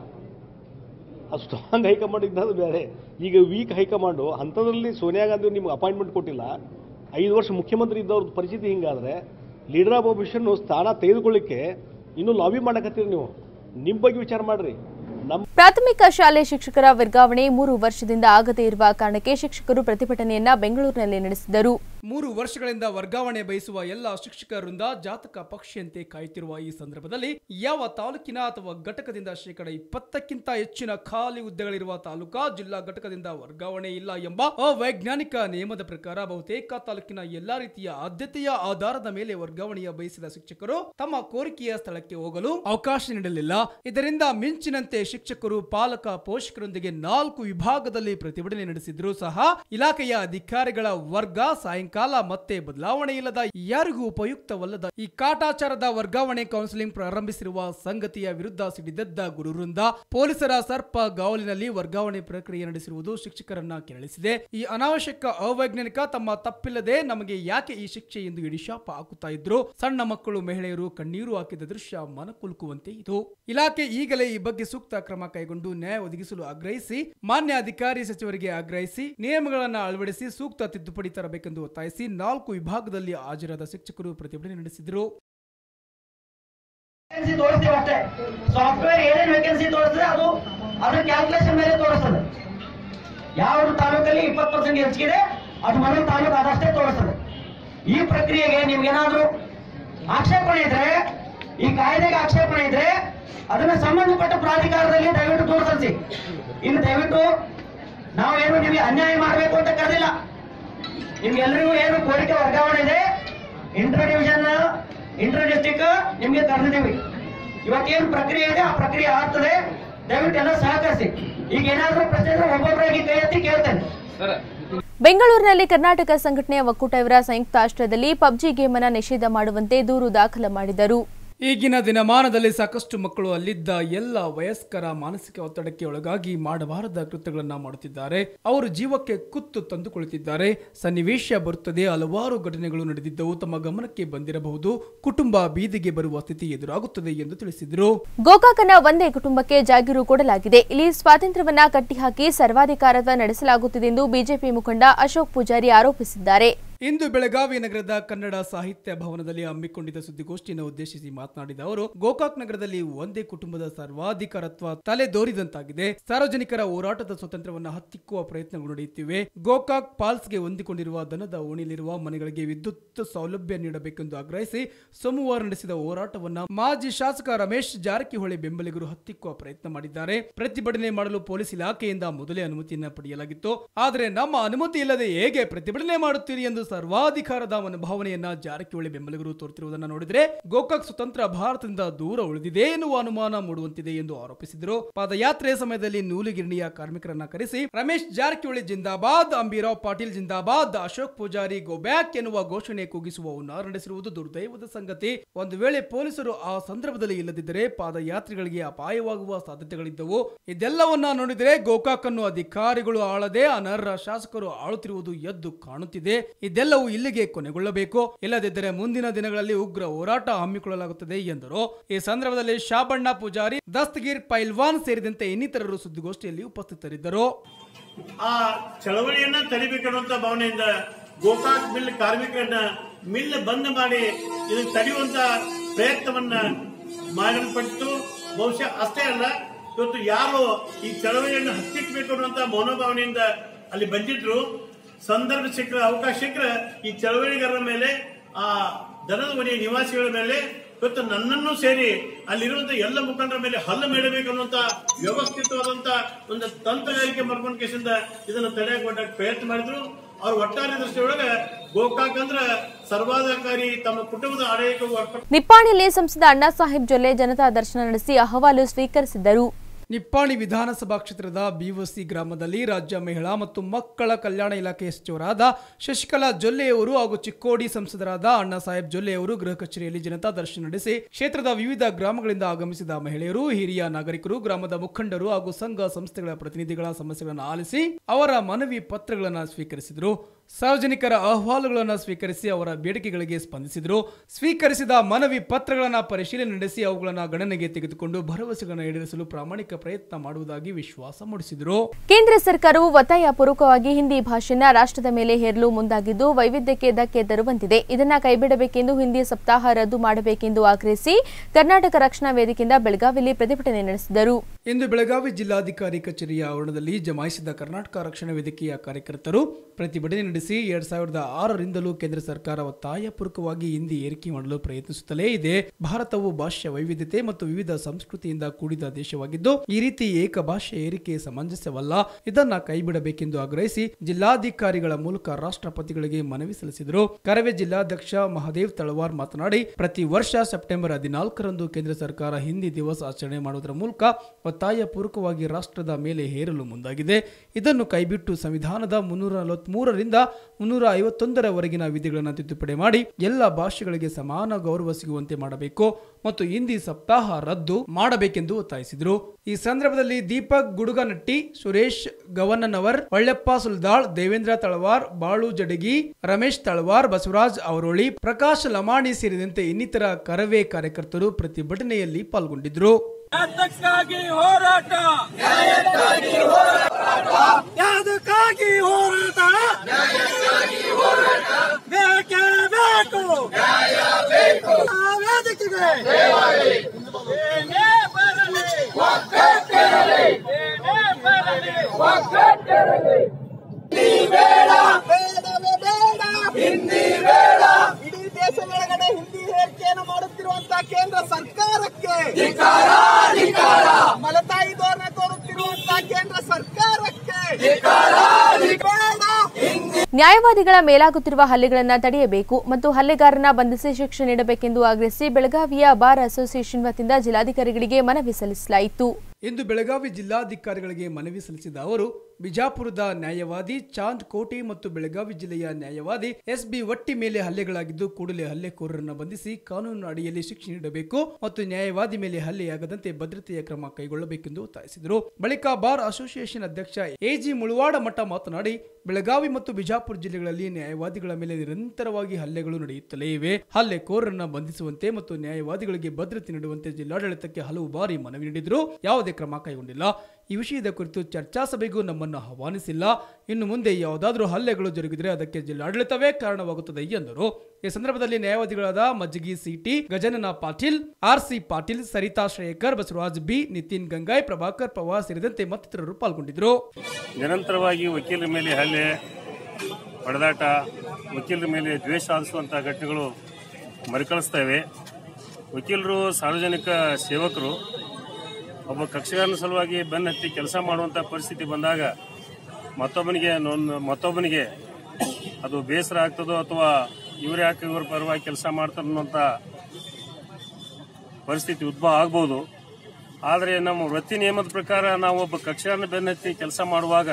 E: ಆ ಸ್ಟ್ರಾಂಗ್ ಹೈಕಮಾಂಡ್ ಇದ್ದದ್ದು ಬೇರೆ ಈಗ ವೀಕ್ ಹೈಕಮಾಂಡು ಅಂಥದ್ರಲ್ಲಿ ಸೋನಿಯಾ ಗಾಂಧಿ ಅವ್ರು ನಿಮ್ಗೆ ಅಪಾಯಿಂಟ್ಮೆಂಟ್ ಕೊಟ್ಟಿಲ್ಲ ಐದು ವರ್ಷ ಮುಖ್ಯಮಂತ್ರಿ ಇದ್ದವ್ರ ಪರಿಸ್ಥಿತಿ ಹಿಂಗಾದ್ರೆ ಲೀಡರ್ ಆಫ್ ಅಪೋಸಿಷನ್ ಸ್ಥಾನ ತೆಗೆದುಕೊಳ್ಳಿಕ್ಕೆ ಇನ್ನೂ ಲಾಬಿ ಮಾಡಕತ್ತೀರಿ ನೀವು ನಿಮ್ಮ ಬಗ್ಗೆ ವಿಚಾರ ಮಾಡಿರಿ ನಮ್ಮ
A: ಪ್ರಾಥಮಿಕ ಶಾಲೆ ಶಿಕ್ಷಕರ ವರ್ಗಾವಣೆ ಮೂರು ವರ್ಷದಿಂದ ಆಗದೇ ಇರುವ ಕಾರಣಕ್ಕೆ ಶಿಕ್ಷಕರು ಪ್ರತಿಭಟನೆಯನ್ನ ಬೆಂಗಳೂರಿನಲ್ಲಿ ನಡೆಸಿದರು
C: ಮೂರು ವರ್ಷಗಳಿಂದ ವರ್ಗಾವಣೆ ಬಯಸುವ ಎಲ್ಲ ಶಿಕ್ಷಕರಿಂದ ಜಾತಕ ಪಕ್ಷಿಯಂತೆ ಕಾಯುತ್ತಿರುವ ಈ ಸಂದರ್ಭದಲ್ಲಿ ಯಾವ ತಾಲೂಕಿನ ಅಥವಾ ಘಟಕದಿಂದ ಶೇಕಡ ಇಪ್ಪತ್ತಕ್ಕಿಂತ ಹೆಚ್ಚಿನ ಖಾಲಿ ಹುದ್ದೆಗಳಿರುವ ತಾಲೂಕಾ ಜಿಲ್ಲಾ ಘಟಕದಿಂದ ವರ್ಗಾವಣೆ ಇಲ್ಲ ಎಂಬ ಅವೈಜ್ಞಾನಿಕ ನಿಯಮದ ಪ್ರಕಾರ ಬಹುತೇಕ ತಾಲೂಕಿನ ಎಲ್ಲಾ ರೀತಿಯ ಆದ್ಯತೆಯ ಆಧಾರದ ಮೇಲೆ ವರ್ಗಾವಣೆಯ ಬಯಸಿದ ಶಿಕ್ಷಕರು ತಮ್ಮ ಕೋರಿಕೆಯ ಸ್ಥಳಕ್ಕೆ ಹೋಗಲು ಅವಕಾಶ ನೀಡಲಿಲ್ಲ ಇದರಿಂದ ಮಿಂಚಿನಂತೆ ಶಿಕ್ಷಕರು ಪಾಲಕ ಪೋಷಕರೊಂದಿಗೆ ನಾಲ್ಕು ವಿಭಾಗದಲ್ಲಿ ಪ್ರತಿಭಟನೆ ನಡೆಸಿದ್ರು ಸಹ ಇಲಾಖೆಯ ಅಧಿಕಾರಿಗಳ ವರ್ಗ ಸಾಯಂಕಾಲ ಕಾಲ ಮತ್ತೆ ಬದಲಾವಣೆ ಇಲ್ಲದ ಯಾರಿಗೂ ಉಪಯುಕ್ತವಲ್ಲದ ಈ ಕಾಟಾಚಾರದ ವರ್ಗಾವಣೆ ಕೌನ್ಸಿಲಿಂಗ್ ಪ್ರಾರಂಭಿಸಿರುವ ಸಂಗತಿಯ ವಿರುದ್ಧ ಸಿಡಿದೆದ್ದ ಗುರುವೃಂದ ಪೊಲೀಸರ ಸರ್ಪ ಗಾವಲಿನಲ್ಲಿ ವರ್ಗಾವಣೆ ಪ್ರಕ್ರಿಯೆ ನಡೆಸಿರುವುದು ಶಿಕ್ಷಕರನ್ನ ಕೆರಳಿಸಿದೆ ಈ ಅನಾವಶ್ಯಕ ಅವೈಜ್ಞಾನಿಕ ತಮ್ಮ ತಪ್ಪಿಲ್ಲದೆ ನಮಗೆ ಯಾಕೆ ಈ ಶಿಕ್ಷೆ ಎಂದು ಇಡಿಶಾಪ ಹಾಕುತ್ತಾ ಇದ್ರು ಸಣ್ಣ ಮಕ್ಕಳು ಮಹಿಳೆಯರು ಕಣ್ಣೀರು ಹಾಕಿದ ದೃಶ್ಯ ಮನಕುಲುಕುವಂತೆ ಇದು ಇಲಾಖೆ ಈಗಲೇ ಈ ಬಗ್ಗೆ ಸೂಕ್ತ ಕ್ರಮ ಕೈಗೊಂಡು ನ್ಯಾಯ ಒದಗಿಸಲು ಆಗ್ರಹಿಸಿ ಮಾನ್ಯ ಅಧಿಕಾರಿ ಸಚಿವರಿಗೆ ಆಗ್ರಹಿಸಿ ನಿಯಮಗಳನ್ನು ಅಳವಡಿಸಿ ಸೂಕ್ತ ತಿದ್ದುಪಡಿ ತರಬೇಕೆಂದು ಒತ್ತಾಯಿಸಿ ನಾಲ್ಕು ವಿಭಾಗದಲ್ಲಿ ಹಾಜರಾದ ಶಿಕ್ಷಕರು ಪ್ರತಿಭಟನೆ ನಡೆಸಿದರು
G: ವೇಕೆನ್ಸಿ ತೋರಿಸ್ತೀವಿ ಅಷ್ಟೇ ಸಾಫ್ಟ್ವೇರ್ ಏನೇನು ವೇಕೆನ್ಸಿ ತೋರಿಸಿದ್ರೆ ಅದು ಅದ್ರ ಕ್ಯಾಲ್ಕುಲೇಷನ್ ಮೇಲೆ ತೋರಿಸ್ತದೆ ಯಾವ ತಾಲೂಕಲ್ಲಿ ಇಪ್ಪತ್ತು ಪರ್ಸೆಂಟ್ ಹೆಚ್ಚಿಗಿದೆ ಅದು ಮನೆ ತಾಲೂಕು ಅದಷ್ಟೇ ತೋರಿಸ್ತದೆ ಈ ಪ್ರಕ್ರಿಯೆಗೆ ನಿಮ್ಗೇನಾದ್ರೂ ಆಕ್ಷೇಪಣೆ ಇದ್ರೆ ಈ ಕಾಯ್ದೆಗೆ ಆಕ್ಷೇಪಣೆ ಇದ್ರೆ ಅದನ್ನ ಸಂಬಂಧಪಟ್ಟ ಪ್ರಾಧಿಕಾರದಲ್ಲಿ ದಯವಿಟ್ಟು ತೋರಿಸಿ ಇನ್ನು ದಯವಿಟ್ಟು ನಾವೇನು ನಿಮಗೆ ಅನ್ಯಾಯ ಮಾಡಬೇಕು ಅಂತ ಕರೆದಿಲ್ಲ ನಿಮ್ಗೆಲ್ಲರಿಗೂ ಏನು ಕೋರಿಕೆ ವರ್ಗಾವಣೆ ಇದೆ ಇಂಟರ್ ಡಿವಿಷನ್ ಇಂಟರ್ ಡಿಸ್ಟಿಕ್ ನಿಮ್ಗೆ ಕರೆದಿದ್ದೀವಿ ಇವತ್ತೇನು ಪ್ರಕ್ರಿಯೆ ಇದೆ ಆ ಪ್ರಕ್ರಿಯೆ ಆಗ್ತದೆ ದಯವಿಟ್ಟು ಎಲ್ಲ ಸಹಕರಿಸಿ ಈಗ ಏನಾದ್ರೂ ಪ್ರಶ್ನೆ ಇದ್ರೆ ಒಬ್ಬೊಬ್ಬರಾಗಿ ಕೈ ಎತ್ತಿ ಕೇಳ್ತೇನೆ
A: ಬೆಂಗಳೂರಿನಲ್ಲಿ ಕರ್ನಾಟಕ ಸಂಘಟನೆಯ ಒಕ್ಕೂಟ ಇವರ ಸಂಯುಕ್ತ ಆಶ್ರಯದಲ್ಲಿ ಪಬ್ಜಿ ಗೇಮ್ ಅನ್ನ ನಿಷೇಧ ಮಾಡುವಂತೆ ದೂರು ದಾಖಲು ಮಾಡಿದರು
C: ಈಗಿನ ದಿನಮಾನದಲ್ಲಿ ಸಾಕಷ್ಟು ಮಕ್ಕಳು ಅಲ್ಲಿದ್ದ ಎಲ್ಲ ವಯಸ್ಕರ ಮಾನಸಿಕ ಒತ್ತಡಕ್ಕೆ ಒಳಗಾಗಿ ಮಾಡಬಾರದ ಕೃತ್ಯಗಳನ್ನ ಮಾಡುತ್ತಿದ್ದಾರೆ ಅವರು ಜೀವಕ್ಕೆ ಕುತ್ತು ತಂದುಕೊಳ್ಳುತ್ತಿದ್ದಾರೆ ಸನ್ನಿವೇಶ ಬರುತ್ತದೆ ಹಲವಾರು ಘಟನೆಗಳು ನಡೆದಿದ್ದವು ತಮ್ಮ ಗಮನಕ್ಕೆ ಬಂದಿರಬಹುದು ಕುಟುಂಬ ಬೀದಿಗೆ ಬರುವ ಸ್ಥಿತಿ ಎದುರಾಗುತ್ತದೆ ಎಂದು ತಿಳಿಸಿದರು
A: ಗೋಕಾಕನ ಒಂದೇ ಕುಟುಂಬಕ್ಕೆ ಜಾಗೀರು ಕೊಡಲಾಗಿದೆ ಇಲ್ಲಿ ಸ್ವಾತಂತ್ರ್ಯವನ್ನ ಕಟ್ಟಿಹಾಕಿ ಸರ್ವಾಧಿಕಾರವ ನಡೆಸಲಾಗುತ್ತಿದೆ ಎಂದು ಬಿಜೆಪಿ ಮುಖಂಡ ಅಶೋಕ್ ಪೂಜಾರಿ ಆರೋಪಿಸಿದ್ದಾರೆ
C: ಇಂದು ಬೆಳಗಾವಿ ನಗರದ ಕನ್ನಡ ಸಾಹಿತ್ಯ ಭವನದಲ್ಲಿ ಹಮ್ಮಿಕೊಂಡಿದ್ದ ಸುದ್ದಿಗೋಷ್ಠಿಯನ್ನು ಉದ್ದೇಶಿಸಿ ಮಾತನಾಡಿದ ಅವರು ಗೋಕಾಕ್ ನಗರದಲ್ಲಿ ಒಂದೇ ಕುಟುಂಬದ ಸರ್ವಾಧಿಕಾರತ್ವ ತಲೆದೋರಿದಂತಾಗಿದೆ ಸಾರ್ವಜನಿಕರ ಹೋರಾಟದ ಸ್ವಾತಂತ್ರ್ಯವನ್ನು ಹತ್ತಿಕ್ಕುವ ಪ್ರಯತ್ನಗಳು ನಡೆಯುತ್ತಿವೆ ಗೋಕಾಕ್ ಪಾಲ್ಸ್ಗೆ ಹೊಂದಿಕೊಂಡಿರುವ ದನದ ಓಣಿಲಿರುವ ಮನೆಗಳಿಗೆ ವಿದ್ಯುತ್ ಸೌಲಭ್ಯ ನೀಡಬೇಕೆಂದು ಆಗ್ರಹಿಸಿ ಸೋಮವಾರ ನಡೆಸಿದ ಹೋರಾಟವನ್ನ ಮಾಜಿ ಶಾಸಕ ರಮೇಶ್ ಜಾರಕಿಹೊಳಿ ಬೆಂಬಲಿಗರು ಹತ್ತಿಕ್ಕುವ ಪ್ರಯತ್ನ ಮಾಡಿದ್ದಾರೆ ಪ್ರತಿಭಟನೆ ಮಾಡಲು ಪೊಲೀಸ್ ಇಲಾಖೆಯಿಂದ ಮೊದಲೇ ಅನುಮತಿಯನ್ನ ಪಡೆಯಲಾಗಿತ್ತು ಆದರೆ ನಮ್ಮ ಅನುಮತಿ ಇಲ್ಲದೆ ಹೇಗೆ ಪ್ರತಿಭಟನೆ ಮಾಡುತ್ತೀರಿ ಎಂದು ಸರ್ವಾಧಿಕಾರದ ಮನೋಭಾವನೆಯನ್ನ ಜಾರಕಿಹೊಳಿ ಬೆಂಬಲಿಗರು ತೋರುತ್ತಿರುವುದನ್ನು ನೋಡಿದರೆ ಗೋಕಾಕ್ ಸ್ವತಂತ್ರ ಭಾರತದಿಂದ ದೂರ ಉಳಿದಿದೆ ಎನ್ನುವ ಅನುಮಾನ ಮೂಡುವಂತಿದೆ ಎಂದು ಆರೋಪಿಸಿದರು ಪಾದಯಾತ್ರೆ ಸಮಯದಲ್ಲಿ ನೂಲುಗಿರಣಿಯ ಕಾರ್ಮಿಕರನ್ನ ಕರೆಸಿ ರಮೇಶ್ ಜಾರಕಿಹೊಳಿ ಜಿಂದಾಬಾದ್ ಅಂಬಿರಾವ್ ಪಾಟೀಲ್ ಜಿಂದಾಬಾದ್ ಅಶೋಕ್ ಪೂಜಾರಿ ಗೋ ಬ್ಯಾಕ್ ಎನ್ನುವ ಘೋಷಣೆ ಕೂಗಿಸುವ ಹುನ್ನಾರ ನಡೆಸಿರುವುದು ದುರ್ದೈವದ ಸಂಗತಿ ಒಂದು ವೇಳೆ ಪೊಲೀಸರು ಆ ಸಂದರ್ಭದಲ್ಲಿ ಇಲ್ಲದಿದ್ದರೆ ಪಾದಯಾತ್ರಿಗಳಿಗೆ ಅಪಾಯವಾಗುವ ಸಾಧ್ಯತೆಗಳಿದ್ದವು ಇದೆಲ್ಲವನ್ನ ನೋಡಿದರೆ ಗೋಕಾಕ್ ಅನ್ನು ಅಧಿಕಾರಿಗಳು ಆಳದೆ ಅನರ್ಹ ಶಾಸಕರು ಆಳುತ್ತಿರುವುದು ಎದ್ದು ಕಾಣುತ್ತಿದೆ ಇದೆಲ್ಲವೂ ಇಲ್ಲಿಗೆ ಕೊನೆಗೊಳ್ಳಬೇಕು ಇಲ್ಲದಿದ್ದರೆ ಮುಂದಿನ ದಿನಗಳಲ್ಲಿ ಉಗ್ರ ಹೋರಾಟ ಹಮ್ಮಿಕೊಳ್ಳಲಾಗುತ್ತದೆ ಎಂದರು ಈ ಸಂದರ್ಭದಲ್ಲಿ ಶಾಬಣ್ಣ ಪೂಜಾರಿ ದಸ್ತಗೀರ್ ಪೈಲ್ವಾನ್ ಸೇರಿದಂತೆ ಇನ್ನಿತರರು ಸುದ್ದಿಗೋಷ್ಠಿಯಲ್ಲಿ ಉಪಸ್ಥಿತರಿದ್ದರು
H: ಆ ಚಳವಳಿಯನ್ನ ತಡಿಬೇಕನ್ನುವಂತ ಭಾವನೆಯಿಂದ ಗೋಕಾಕ್ ಮಿಲ್ ಕಾರ್ಮಿಕರನ್ನ ಮಿಲ್ ಬಂದ್ ಮಾಡಿ ಇದನ್ನು ತಡೆಯುವಂತ ಪ್ರಯತ್ನವನ್ನ ಮಾಡಲ್ಪಟ್ಟು ಬಹುಶಃ ಅಷ್ಟೇ ಅಲ್ಲ ಇವತ್ತು ಯಾರು ಈ ಚಳವಳಿಯನ್ನು ಹತ್ತಿಕ್ಕಬೇಕು ಅನ್ನುವಂತ ಮನೋಭಾವನೆಯಿಂದ ಅಲ್ಲಿ ಬಂದಿದ್ರು ಸಂದರ್ಭ ಸಿಕ್ಕರೆ ಅವಕಾಶ ಸಿಕ್ಕರೆ ಈ ಚಳವಳಿಗಾರರ ಮೇಲೆ ಆ ದನದ ಮನೆಯ ನಿವಾಸಿಗಳ ಮೇಲೆ ಇವತ್ತು ನನ್ನನ್ನು ಸೇರಿ ಅಲ್ಲಿರುವಂತ ಎಲ್ಲ ಮುಖಂಡರ ಮೇಲೆ ಹಲ್ಲು ಮೇಡಬೇಕು ಅನ್ನುವಂತ ವ್ಯವಸ್ಥಿತವಾದಂತ ಒಂದು ತಂತ್ರಗಾರಿಕೆ ಮಾಡ್ಕೊಂಡ್ ಕೇಸಿಂದ ಇದನ್ನು ತಡೆಯಕ್ಕೆ ಪ್ರಯತ್ನ ಮಾಡಿದ್ರು ಅವ್ರ ಒಟ್ಟಾರೆ ದೃಷ್ಟಿಯೊಳಗೆ ಗೋಕಾಕ್ ಅಂದ್ರ ಸರ್ವಾಧಿಕಾರಿ ತಮ್ಮ ಕುಟುಂಬದ ಆಡಳಿತ
A: ನಿಪ್ಪಾಣಿಯಲ್ಲಿ ಸಂಸದ ಅಣ್ಣಾ ಸಾಹೇಬ್ ಜೊಲ್ಲೆ ಜನತಾ ದರ್ಶನ ನಡೆಸಿ ಅಹವಾಲು ಸ್ವೀಕರಿಸಿದರು
C: ನಿಪ್ಪಾಣಿ ವಿಧಾನಸಭಾ ಕ್ಷೇತ್ರದ ಬಿವಸಿ ಗ್ರಾಮದಲ್ಲಿ ರಾಜ್ಯ ಮಹಿಳಾ ಮತ್ತು ಮಕ್ಕಳ ಕಲ್ಯಾಣ ಇಲಾಖೆ ಸಚಿವರಾದ ಶಶಿಕಲಾ ಜೊಲ್ಲೆಯವರು ಹಾಗೂ ಚಿಕ್ಕೋಡಿ ಸಂಸದರಾದ ಅಣ್ಣಾ ಸಾಹೇಬ್ ಜೊಲ್ಲೆಯವರು ಗೃಹ ಕಚೇರಿಯಲ್ಲಿ ಜನತಾ ದರ್ಶನ ನಡೆಸಿ ಕ್ಷೇತ್ರದ ವಿವಿಧ ಗ್ರಾಮಗಳಿಂದ ಆಗಮಿಸಿದ ಮಹಿಳೆಯರು ಹಿರಿಯ ನಾಗರಿಕರು ಗ್ರಾಮದ ಮುಖಂಡರು ಹಾಗೂ ಸಂಘ ಸಂಸ್ಥೆಗಳ ಪ್ರತಿನಿಧಿಗಳ ಸಮಸ್ಯೆಗಳನ್ನು ಆಲಿಸಿ ಅವರ ಮನವಿ ಪತ್ರಗಳನ್ನು ಸ್ವೀಕರಿಸಿದರು ಸಾರ್ವಜನಿಕರ ಅಹವಾಲುಗಳನ್ನು ಸ್ವೀಕರಿಸಿ ಅವರ ಬೇಡಿಕೆಗಳಿಗೆ ಸ್ಪಂದಿಸಿದರು ಸ್ವೀಕರಿಸಿದ ಮನವಿ ಪತ್ರಗಳನ್ನು ಪರಿಶೀಲನೆ ನಡೆಸಿ ಅವುಗಳನ್ನು ಗಣನೆಗೆ ತೆಗೆದುಕೊಂಡು ಭರವಸೆಗಳನ್ನು ಈಡೇರಿಸಲು ಪ್ರಾಮಾಣಿಕ ಪ್ರಯತ್ನ ಮಾಡುವುದಾಗಿ ವಿಶ್ವಾಸ ಮೂಡಿಸಿದರು
A: ಕೇಂದ್ರ ಸರ್ಕಾರವು ಒತ್ತಾಯ ಪೂರ್ವಕವಾಗಿ ಹಿಂದಿ ಭಾಷೆಯನ್ನ ರಾಷ್ಟ್ರದ ಮೇಲೆ ಹೇರಲು ಮುಂದಾಗಿದ್ದು ವೈವಿಧ್ಯಕ್ಕೆ ಧಕ್ಕೆ ತರುವಂತಿದೆ ಇದನ್ನ ಕೈಬಿಡಬೇಕೆಂದು ಹಿಂದಿ ಸಪ್ತಾಹ ರದ್ದು ಮಾಡಬೇಕೆಂದು ಆಗ್ರಹಿಸಿ ಕರ್ನಾಟಕ ರಕ್ಷಣಾ ವೇದಿಕೆಯಿಂದ ಬೆಳಗಾವಿಯಲ್ಲಿ ಪ್ರತಿಭಟನೆ ನಡೆಸಿದರು
C: ಇಂದು ಬೆಳಗಾವಿ ಜಿಲ್ಲಾಧಿಕಾರಿ ಕಚೇರಿಯ ಆವರಣದಲ್ಲಿ ಜಮಾಯಿಸಿದ ಕರ್ನಾಟಕ ರಕ್ಷಣಾ ವೇದಿಕೆಯ ಕಾರ್ಯಕರ್ತರು ಪ್ರತಿಭಟನೆ ನಡೆಸಿ ಎರಡ್ ಸಾವಿರದ ಆರರಿಂದಲೂ ಕೇಂದ್ರ ಸರ್ಕಾರ ಒತ್ತಾಯಪೂರ್ವಕವಾಗಿ ಹಿಂದಿ ಏರಿಕೆ ಮಾಡಲು ಪ್ರಯತ್ನಿಸುತ್ತಲೇ ಇದೆ ಭಾರತವು ಭಾಷೆ ವೈವಿಧ್ಯತೆ ಮತ್ತು ವಿವಿಧ ಸಂಸ್ಕೃತಿಯಿಂದ ಕೂಡಿದ ದೇಶವಾಗಿದ್ದು ಈ ರೀತಿ ಏಕ ಭಾಷೆ ಏರಿಕೆ ಸಮಂಜಸವಲ್ಲ ಇದನ್ನ ಕೈಬಿಡಬೇಕೆಂದು ಆಗ್ರಹಿಸಿ ಜಿಲ್ಲಾಧಿಕಾರಿಗಳ ಮೂಲಕ ರಾಷ್ಟ್ರಪತಿಗಳಿಗೆ ಮನವಿ ಸಲ್ಲಿಸಿದರು ಕರವೇ ಜಿಲ್ಲಾಧ್ಯಕ್ಷ ಮಹದೇವ್ ತಳವಾರ್ ಮಾತನಾಡಿ ಪ್ರತಿ ವರ್ಷ ಸೆಪ್ಟೆಂಬರ್ ಹದಿನಾಲ್ಕರಂದು ಕೇಂದ್ರ ಸರ್ಕಾರ ಹಿಂದಿ ದಿವಸ ಆಚರಣೆ ಮಾಡುವುದರ ಮೂಲಕ ಒತ್ತಾಯಪೂರ್ವಕವಾಗಿ ರಾಷ್ಟ್ರದ ಮೇಲೆ ಹೇರಲು ಮುಂದಾಗಿದೆ ಇದನ್ನು ಕೈಬಿಟ್ಟು ಸಂವಿಧಾನದ ಮುನ್ನೂರ ನಲವತ್ಮೂರರಿಂದ ಮುನ್ನೂರ ಐವತ್ತೊಂದರವರೆಗಿನ ವಿಧಿಗಳನ್ನು ತಿದ್ದುಪಡಿ ಮಾಡಿ ಎಲ್ಲ ಭಾಷೆಗಳಿಗೆ ಸಮಾನ ಗೌರವ ಸಿಗುವಂತೆ ಮಾಡಬೇಕು ಮತ್ತು ಹಿಂದಿ ಸಪ್ತಾಹ ರದ್ದು ಮಾಡಬೇಕೆಂದು ಒತ್ತಾಯಿಸಿದರು ಈ ಸಂದರ್ಭದಲ್ಲಿ ದೀಪಕ್ ಗುಡುಗನಟ್ಟಿ ಸುರೇಶ್ ಗವನ್ನನವರ್ ಒಳ್ಳೆಪ್ಪ ಸುಲ್ದಾಳ್ ದೇವೇಂದ್ರ ತಳವಾರ್ ಬಾಳು ಜಡಗಿ ರಮೇಶ್ ತಳವಾರ್ ಬಸವರಾಜ್ ಅವರೋಳಿ ಪ್ರಕಾಶ್ ಲಮಾಣಿ ಸೇರಿದಂತೆ ಇನ್ನಿತರ ಕರವೇ ಕಾರ್ಯಕರ್ತರು ಪ್ರತಿಭಟನೆಯಲ್ಲಿ ಪಾಲ್ಗೊಂಡಿದ್ದರು
I: ಅದಕ್ಕಾಗಿ ಹೋರಾಟ ಯಾವುದಕ್ಕಾಗಿ ಹೋರಾಟ ಬೇಕೇ ಬೇಕು ಆ ವೇದಿಕೆಗೆ ಏನೇ ಬರಲಿ ಏನೇ ಬರಲಿ ಬೇಡವೇ ಬೇಡ ಹಿಂದಿ ಬೇಡ ಇಡೀ ದೇಶ ಒಳಗಡೆ ಹಿಂದಿ ಹೇರಿಕೆಯನ್ನು ಮಾಡುತ್ತಿರುವಂತಹ ಕೇಂದ್ರ ಸರ್ಕಾರಕ್ಕೆ ಮಲತಾಯಿ ಧೋರಣೆ ತೋರುತ್ತಿರುವಂತಹ ಕೇಂದ್ರ ಸರ್ಕಾರಕ್ಕೆ ಬೇಡ
A: ನ್ಯಾಯವಾದಿಗಳ ಮೇಲಾಗುತ್ತಿರುವ ಹಲ್ಲೆಗಳನ್ನು ತಡೆಯಬೇಕು ಮತ್ತು ಹಲ್ಲೆಗಾರನ ಬಂಧಿಸಿ ಶಿಕ್ಷೆ ನೀಡಬೇಕೆಂದು ಆಗ್ರಹಿಸಿ ಬೆಳಗಾವಿಯ ಬಾರ್ ಅಸೋಸಿಯೇಷನ್ ವತಿಯಿಂದ ಜಿಲ್ಲಾಧಿಕಾರಿಗಳಿಗೆ ಮನವಿ ಸಲ್ಲಿಸಲಾಯಿತು
C: ಇಂದು ಬೆಳಗಾವಿ ಜಿಲ್ಲಾಧಿಕಾರಿಗಳಿಗೆ ಮನವಿ ಸಲ್ಲಿಸಿದ ಅವರು ಬಿಜಾಪುರದ ನ್ಯಾಯವಾದಿ ಚಾಂದ್ ಕೋಟೆ ಮತ್ತು ಬೆಳಗಾವಿ ಜಿಲ್ಲೆಯ ನ್ಯಾಯವಾದಿ ಎಸ್ ಬಿ ವಟ್ಟಿ ಮೇಲೆ ಹಲ್ಲೆಗಳಾಗಿದ್ದು ಕೂಡಲೇ ಹಲ್ಲೆಕೋರರನ್ನು ಬಂಧಿಸಿ ಕಾನೂನು ಅಡಿಯಲ್ಲಿ ಶಿಕ್ಷೆ ನೀಡಬೇಕು ಮತ್ತು ನ್ಯಾಯವಾದಿ ಮೇಲೆ ಹಲ್ಲೆಯಾಗದಂತೆ ಭದ್ರತೆಯ ಕ್ರಮ ಕೈಗೊಳ್ಳಬೇಕೆಂದು ಒತ್ತಾಯಿಸಿದರು ಬಳಿಕ ಬಾರ್ ಅಸೋಸಿಯೇಷನ್ ಅಧ್ಯಕ್ಷ ಎಜಿ ಮುಳುವಾಡ ಮಠ ಮಾತನಾಡಿ ಬೆಳಗಾವಿ ಮತ್ತು ಬಿಜಾಪುರ ಜಿಲ್ಲೆಗಳಲ್ಲಿ ನ್ಯಾಯವಾದಿಗಳ ಮೇಲೆ ನಿರಂತರವಾಗಿ ಹಲ್ಲೆಗಳು ನಡೆಯುತ್ತಲೇ ಇವೆ ಹಲ್ಲೆಕೋರರನ್ನ ಬಂಧಿಸುವಂತೆ ಮತ್ತು ನ್ಯಾಯವಾದಿಗಳಿಗೆ ಭದ್ರತೆ ನೀಡುವಂತೆ ಜಿಲ್ಲಾಡಳಿತಕ್ಕೆ ಹಲವು ಬಾರಿ ಮನವಿ ನೀಡಿದ್ರು ಯಾವುದೇ ಕ್ರಮ ಕೈಗೊಂಡಿಲ್ಲ ಈ ವಿಷಯದ ಕುರಿತು ಚರ್ಚಾ ಸಭೆಗೂ ನಮ್ಮನ್ನು ಆಹ್ವಾನಿಸಿಲ್ಲ ಇನ್ನು ಮುಂದೆ ಯಾವುದಾದ್ರೂ ಹಲ್ಲೆಗಳು ಜರುಗಿದರೆ ಅದಕ್ಕೆ ಜಿಲ್ಲಾಡಳಿತವೇ ಕಾರಣವಾಗುತ್ತದೆ ಎಂದರು ಈ ಸಂದರ್ಭದಲ್ಲಿ ನ್ಯಾಯವಾದಿಗಳಾದ Majjigi CT Gajanan Patil R C Patil Sarita Shreyakar Basavaraj B Nitin Gangai Prabhakar Pawar ಸೇರಿದಂತೆ ಮತ್ತಿತರರು ಪಾಲ್ಗೊಂಡಿದ್ದರು
J: ನಿರಂತರವಾಗಿ ವಕೀಲರ ಮೇಲೆ ಹಲ್ಲೆ ಹೊಡೆದಾಟ ವಕೀಲರ ಮೇಲೆ ದ್ವೇಷ ಸಾಧಿಸುವಂತಹ ಘಟನೆಗಳು ಮರುಕಳಿಸ್ತಾ ಇವೆ ವಕೀಲರು ಸಾರ್ವಜನಿಕ ಸೇವಕರು ಒಬ್ಬ ಕಕ್ಷೆಗಾರನ ಸಲುವಾಗಿ ಬೆನ್ನತ್ತಿ ಕೆಲಸ ಮಾಡುವಂಥ ಪರಿಸ್ಥಿತಿ ಬಂದಾಗ ಮತ್ತೊಬ್ಬನಿಗೆ ನೊಂದ್- ಮತ್ತೊಬ್ಬನಿಗೆ ಅದು ಬೇಸರ ಆಗ್ತದೋ ಅಥವಾ ಇವ್ರು ಯಾಕೆ ಇವ್ರ ಪರವಾಗಿ ಕೆಲಸ ಮಾಡ್ತಾರೆ ಅನ್ನುವಂಥ ಪರಿಸ್ಥಿತಿ ಉದ್ಭವ ಆಗ್ಬೋದು ಆದರೆ ನಮ್ಮ ವೃತ್ತಿ ನಿಯಮದ ಪ್ರಕಾರ ನಾವು ಒಬ್ಬ ಕಕ್ಷೆಗಾರನ ಬೆನ್ನತ್ತಿ ಕೆಲಸ ಮಾಡುವಾಗ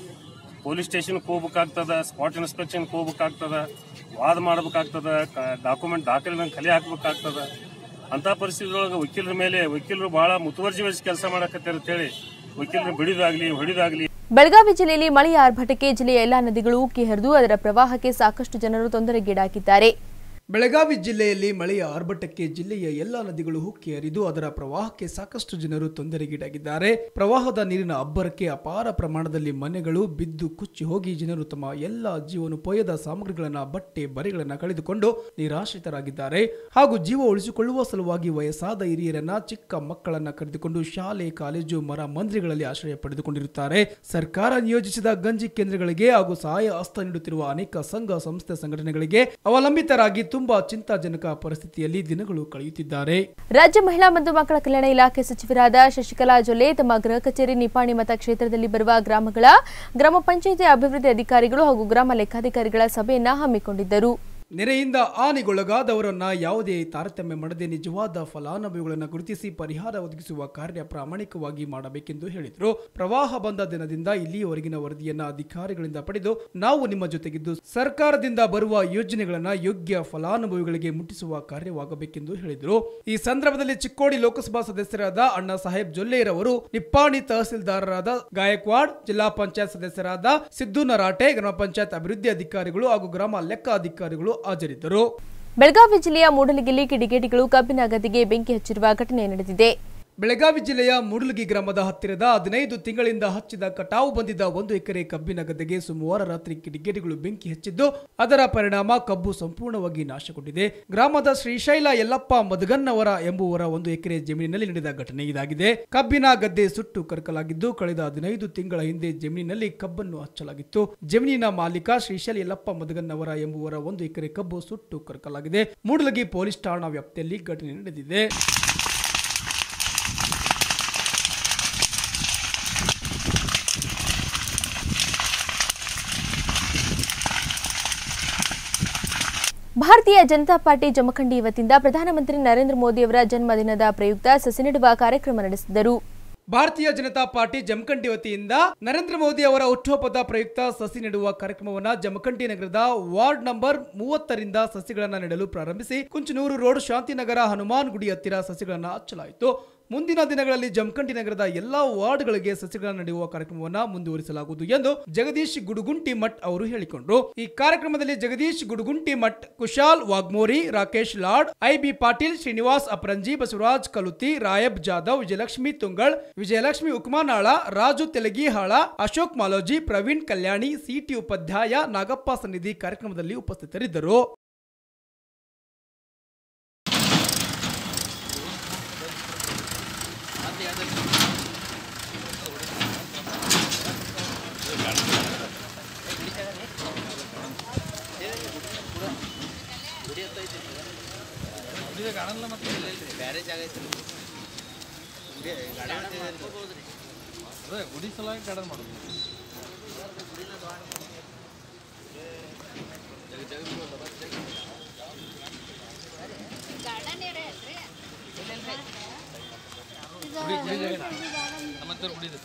J: ಪೊಲೀಸ್ ಸ್ಟೇಷನ್ಗೆ ಹೋಗ್ಬೇಕಾಗ್ತದ ಸ್ಪಾಟ್ ಇನ್ಸ್ಪೆಕ್ಷನ್ಗೆ ಹೋಗ್ಬೇಕಾಗ್ತದ ವಾದ ಮಾಡ್ಬೇಕಾಗ್ತದ ಡಾಕ್ಯುಮೆಂಟ್ ದಾಖಲೆಗಳನ್ನು ಕಲೆ ಹಾಕ್ಬೇಕಾಗ್ತದ ಅಂಥ ಪರಿಸ್ಥಿತಿಯೊಳಗೆ ವಕೀಲರ ಮೇಲೆ ವಕೀಲರು ಬಹಳ ಮುತುವರ್ಜಿ ವಹಿಸಿ ಕೆಲಸ ಮಾಡಕತ್ತಾರೆ ಅಂತೇಳಿ ವಕೀಲರು ಬಿಡಿದಾಗ್ಲಿ ಹೊಡಿದಾಗ್ಲಿ
A: ಬೆಳಗಾವಿ ಜಿಲ್ಲೆಯಲ್ಲಿ ಮಳೆಯ ಆರ್ಭಟಕ್ಕೆ ಜಿಲ್ಲೆಯ ಎಲ್ಲಾ ನದಿಗಳು ಉಕ್ಕಿ ಹರಿದು ಅದರ ಪ್ರವಾಹಕ್ಕೆ ಸಾಕಷ್ಟು ಜನರು ತೊಂದರೆಗೀಡಾಗಿದ್ದಾರೆ
C: ಬೆಳಗಾವಿ ಜಿಲ್ಲೆಯಲ್ಲಿ ಮಳೆಯ ಆರ್ಭಟಕ್ಕೆ ಜಿಲ್ಲೆಯ ಎಲ್ಲಾ ನದಿಗಳು ಹುಕ್ಕಿ ಹರಿದು ಅದರ ಪ್ರವಾಹಕ್ಕೆ ಸಾಕಷ್ಟು ಜನರು ತೊಂದರೆಗೀಡಾಗಿದ್ದಾರೆ ಪ್ರವಾಹದ ನೀರಿನ ಅಬ್ಬರಕ್ಕೆ ಅಪಾರ ಪ್ರಮಾಣದಲ್ಲಿ ಮನೆಗಳು ಬಿದ್ದು ಕುಚ್ಚಿ ಹೋಗಿ ಜನರು ತಮ್ಮ ಎಲ್ಲ ಜೀವನೋಪಾಯದ ಸಾಮಗ್ರಿಗಳನ್ನ ಬಟ್ಟೆ ಬರೆಗಳನ್ನ ಕಳೆದುಕೊಂಡು ನಿರಾಶ್ರಿತರಾಗಿದ್ದಾರೆ ಹಾಗೂ ಜೀವ ಉಳಿಸಿಕೊಳ್ಳುವ ಸಲುವಾಗಿ ವಯಸ್ಸಾದ ಹಿರಿಯರನ್ನ ಚಿಕ್ಕ ಮಕ್ಕಳನ್ನ ಕರೆದುಕೊಂಡು ಶಾಲೆ ಕಾಲೇಜು ಮರ ಮಂದಿರಗಳಲ್ಲಿ ಆಶ್ರಯ ಪಡೆದುಕೊಂಡಿರುತ್ತಾರೆ ಸರ್ಕಾರ ನಿಯೋಜಿಸಿದ ಗಂಜಿ ಕೇಂದ್ರಗಳಿಗೆ ಹಾಗೂ ಸಹಾಯ ಹಸ್ತ ನೀಡುತ್ತಿರುವ ಅನೇಕ ಸಂಘ ಸಂಸ್ಥೆ ಸಂಘಟನೆಗಳಿಗೆ ಅವಲಂಬಿತರಾಗಿ ತುಂಬಾ ಚಿಂತಾಜನಕ ಪರಿಸ್ಥಿತಿಯಲ್ಲಿ ದಿನಗಳು ಕಳೆಯುತ್ತಿದ್ದಾರೆ
A: ರಾಜ್ಯ ಮಹಿಳಾ ಮತ್ತು ಮಕ್ಕಳ ಕಲ್ಯಾಣ ಇಲಾಖೆ ಸಚಿವರಾದ ಶಶಿಕಲಾ ಜೊಲ್ಲೆ ತಮ್ಮ ಗೃಹ ಕಚೇರಿ ನಿಪಾಣಿ ಮತ ಕ್ಷೇತ್ರದಲ್ಲಿ ಬರುವ ಗ್ರಾಮಗಳ ಗ್ರಾಮ ಪಂಚಾಯಿತಿ ಅಭಿವೃದ್ಧಿ ಅಧಿಕಾರಿಗಳು ಹಾಗೂ ಗ್ರಾಮ ಲೆಕ್ಕಾಧಿಕಾರಿಗಳ ಸಭೆಯನ್ನ ಹಮ್ಮಿಕೊಂಡಿದ್ದರು
C: ನೆರೆಯಿಂದ ಹಾನಿಗೊಳಗಾದವರನ್ನ ಯಾವುದೇ ತಾರತಮ್ಯ ಮಾಡದೆ ನಿಜವಾದ ಫಲಾನುಭವಿಗಳನ್ನು ಗುರುತಿಸಿ ಪರಿಹಾರ ಒದಗಿಸುವ ಕಾರ್ಯ ಪ್ರಾಮಾಣಿಕವಾಗಿ ಮಾಡಬೇಕೆಂದು ಹೇಳಿದರು ಪ್ರವಾಹ ಬಂದ ದಿನದಿಂದ ಇಲ್ಲಿಯವರೆಗಿನ ವರದಿಯನ್ನ ಅಧಿಕಾರಿಗಳಿಂದ ಪಡೆದು ನಾವು ನಿಮ್ಮ ಜೊತೆಗಿದ್ದು ಸರ್ಕಾರದಿಂದ ಬರುವ ಯೋಜನೆಗಳನ್ನ ಯೋಗ್ಯ ಫಲಾನುಭವಿಗಳಿಗೆ ಮುಟ್ಟಿಸುವ ಕಾರ್ಯವಾಗಬೇಕೆಂದು ಹೇಳಿದರು ಈ ಸಂದರ್ಭದಲ್ಲಿ ಚಿಕ್ಕೋಡಿ ಲೋಕಸಭಾ ಸದಸ್ಯರಾದ ಅಣ್ಣಾ ಸಾಹೇಬ್ ಜೊಲ್ಲೆಯರವರು ನಿಪ್ಪಾಣಿ ತಹಸೀಲ್ದಾರರಾದ ಗಾಯಕ್ವಾಡ್ ಜಿಲ್ಲಾ ಪಂಚಾಯತ್ ಸದಸ್ಯರಾದ ಸಿದ್ದು ನರಾಟೆ ಗ್ರಾಮ ಪಂಚಾಯತ್ ಅಭಿವೃದ್ಧಿ ಅಧಿಕಾರಿಗಳು ಹಾಗೂ ಗ್ರಾಮ ಲೆಕ್ಕ ಅಧಿಕಾರಿಗಳು ಹಾಜರಿದ್ದರು
A: ಬೆಳಗಾವಿ ಜಿಲ್ಲೆಯ ಮೂಡಲಗಿಲ್ಲಿ ಕಿಡಿಗೇಡಿಗಳು ಕಬ್ಬಿನ ಗದ್ದೆಗೆ ಬೆಂಕಿ ಹಚ್ಚಿರುವ ಘಟನೆ ನಡೆದಿದೆ
C: ಬೆಳಗಾವಿ ಜಿಲ್ಲೆಯ ಮೂಡಲಗಿ ಗ್ರಾಮದ ಹತ್ತಿರದ ಹದಿನೈದು ತಿಂಗಳಿಂದ ಹಚ್ಚಿದ ಕಟಾವು ಬಂದಿದ್ದ ಒಂದು ಎಕರೆ ಕಬ್ಬಿನ ಗದ್ದೆಗೆ ಸೋಮವಾರ ರಾತ್ರಿ ಕಿಡಿಗೇಡಿಗಳು ಬೆಂಕಿ ಹಚ್ಚಿದ್ದು ಅದರ ಪರಿಣಾಮ ಕಬ್ಬು ಸಂಪೂರ್ಣವಾಗಿ ನಾಶಗೊಂಡಿದೆ ಗ್ರಾಮದ ಶ್ರೀಶೈಲ ಯಲ್ಲಪ್ಪ ಮದಗನ್ನವರ ಎಂಬುವರ ಒಂದು ಎಕರೆ ಜಮೀನಿನಲ್ಲಿ ನಡೆದ ಘಟನೆ ಇದಾಗಿದೆ ಕಬ್ಬಿನ ಗದ್ದೆ ಸುಟ್ಟು ಕರಕಲಾಗಿದ್ದು ಕಳೆದ ಹದಿನೈದು ತಿಂಗಳ ಹಿಂದೆ ಜಮೀನಿನಲ್ಲಿ ಕಬ್ಬನ್ನು ಹಚ್ಚಲಾಗಿತ್ತು ಜಮೀನಿನ ಮಾಲೀಕ ಶ್ರೀಶೈಲ ಯಲ್ಲಪ್ಪ ಮದಗನ್ನವರ ಎಂಬುವರ ಒಂದು ಎಕರೆ ಕಬ್ಬು ಸುಟ್ಟು ಕರಕಲಾಗಿದೆ ಮೂಡಲಗಿ ಪೊಲೀಸ್ ಠಾಣಾ ವ್ಯಾಪ್ತಿಯಲ್ಲಿ ಘಟನೆ ನಡೆದಿದೆ
A: ಭಾರತೀಯ ಜನತಾ ಪಾರ್ಟಿ ಜಮಖಂಡಿ ವತಿಯಿಂದ ಪ್ರಧಾನಮಂತ್ರಿ ನರೇಂದ್ರ ಮೋದಿ ಅವರ ಜನ್ಮದಿನದ ಪ್ರಯುಕ್ತ ಸಸಿ ನೆಡುವ ಕಾರ್ಯಕ್ರಮ ನಡೆಸಿದರು
C: ಭಾರತೀಯ ಜನತಾ ಪಾರ್ಟಿ ಜಮಖಂಡಿ ವತಿಯಿಂದ ನರೇಂದ್ರ ಮೋದಿ ಅವರ ಹುಟ್ಟುಹಬ್ಬದ ಪ್ರಯುಕ್ತ ಸಸಿ ನೆಡುವ ಕಾರ್ಯಕ್ರಮವನ್ನ ಜಮಖಂಡಿ ನಗರದ ವಾರ್ಡ್ ನಂಬರ್ ಮೂವತ್ತರಿಂದ ಸಸಿಗಳನ್ನ ನೆಡಲು ಪ್ರಾರಂಭಿಸಿ ಕುಂಚನೂರು ರೋಡ್ ಶಾಂತಿನಗರ ಹನುಮಾನ್ ಗುಡಿ ಹತ್ತಿರ ಸಸಿಗಳನ್ನ ಹಚ್ಚಲಾಯಿತು ಮುಂದಿನ ದಿನಗಳಲ್ಲಿ ಜಮಖಂಡಿ ನಗರದ ಎಲ್ಲಾ ವಾರ್ಡ್ಗಳಿಗೆ ಸಸಿಗಳನ್ನು ನೆಡುವ ಕಾರ್ಯಕ್ರಮವನ್ನ ಮುಂದುವರಿಸಲಾಗುವುದು ಎಂದು ಜಗದೀಶ್ ಗುಡುಗುಂಟಿ ಮಠ್ ಅವರು ಹೇಳಿಕೊಂಡ್ರು ಈ ಕಾರ್ಯಕ್ರಮದಲ್ಲಿ ಜಗದೀಶ್ ಗುಡುಗುಂಟಿ ಮಠ್ ಕುಶಾಲ್ ವಾಗ್ಮೋರಿ ರಾಕೇಶ್ ಲಾಡ್ ಐಬಿ ಪಾಟೀಲ್ ಶ್ರೀನಿವಾಸ್ ಅಪರಂಜಿ ಬಸವರಾಜ್ ಕಲುತಿ ರಾಯಬ್ ಜಾಧವ್ ವಿಜಯಲಕ್ಷ್ಮಿ ತುಂಗಳ್ ವಿಜಯಲಕ್ಷ್ಮಿ ಉಕ್ಮಾನಾಳ ರಾಜು ತೆಲಗಿಹಾಳ ಅಶೋಕ್ ಮಾಲೋಜಿ ಪ್ರವೀಣ್ ಕಲ್ಯಾಣಿ ಸಿಟಿ ಉಪಾಧ್ಯಾಯ ನಾಗಪ್ಪ ಸನ್ನಿಧಿ ಕಾರ್ಯಕ್ರಮದಲ್ಲಿ ಉಪಸ್ಥಿತರಿದ್ದರು
F: ಬೇರೆ ಜಾಗ ಐತಿ ಅದೇ ಗುಡಿ ಸಲುವಾಗಿ ಗಾರ್ಡನ್ ಮಾಡೋದು ಗುಡಿ ಗುಡಿ ಜಾಗ ನಮ್ಮಂತವ್ರು ಗುಡಿದು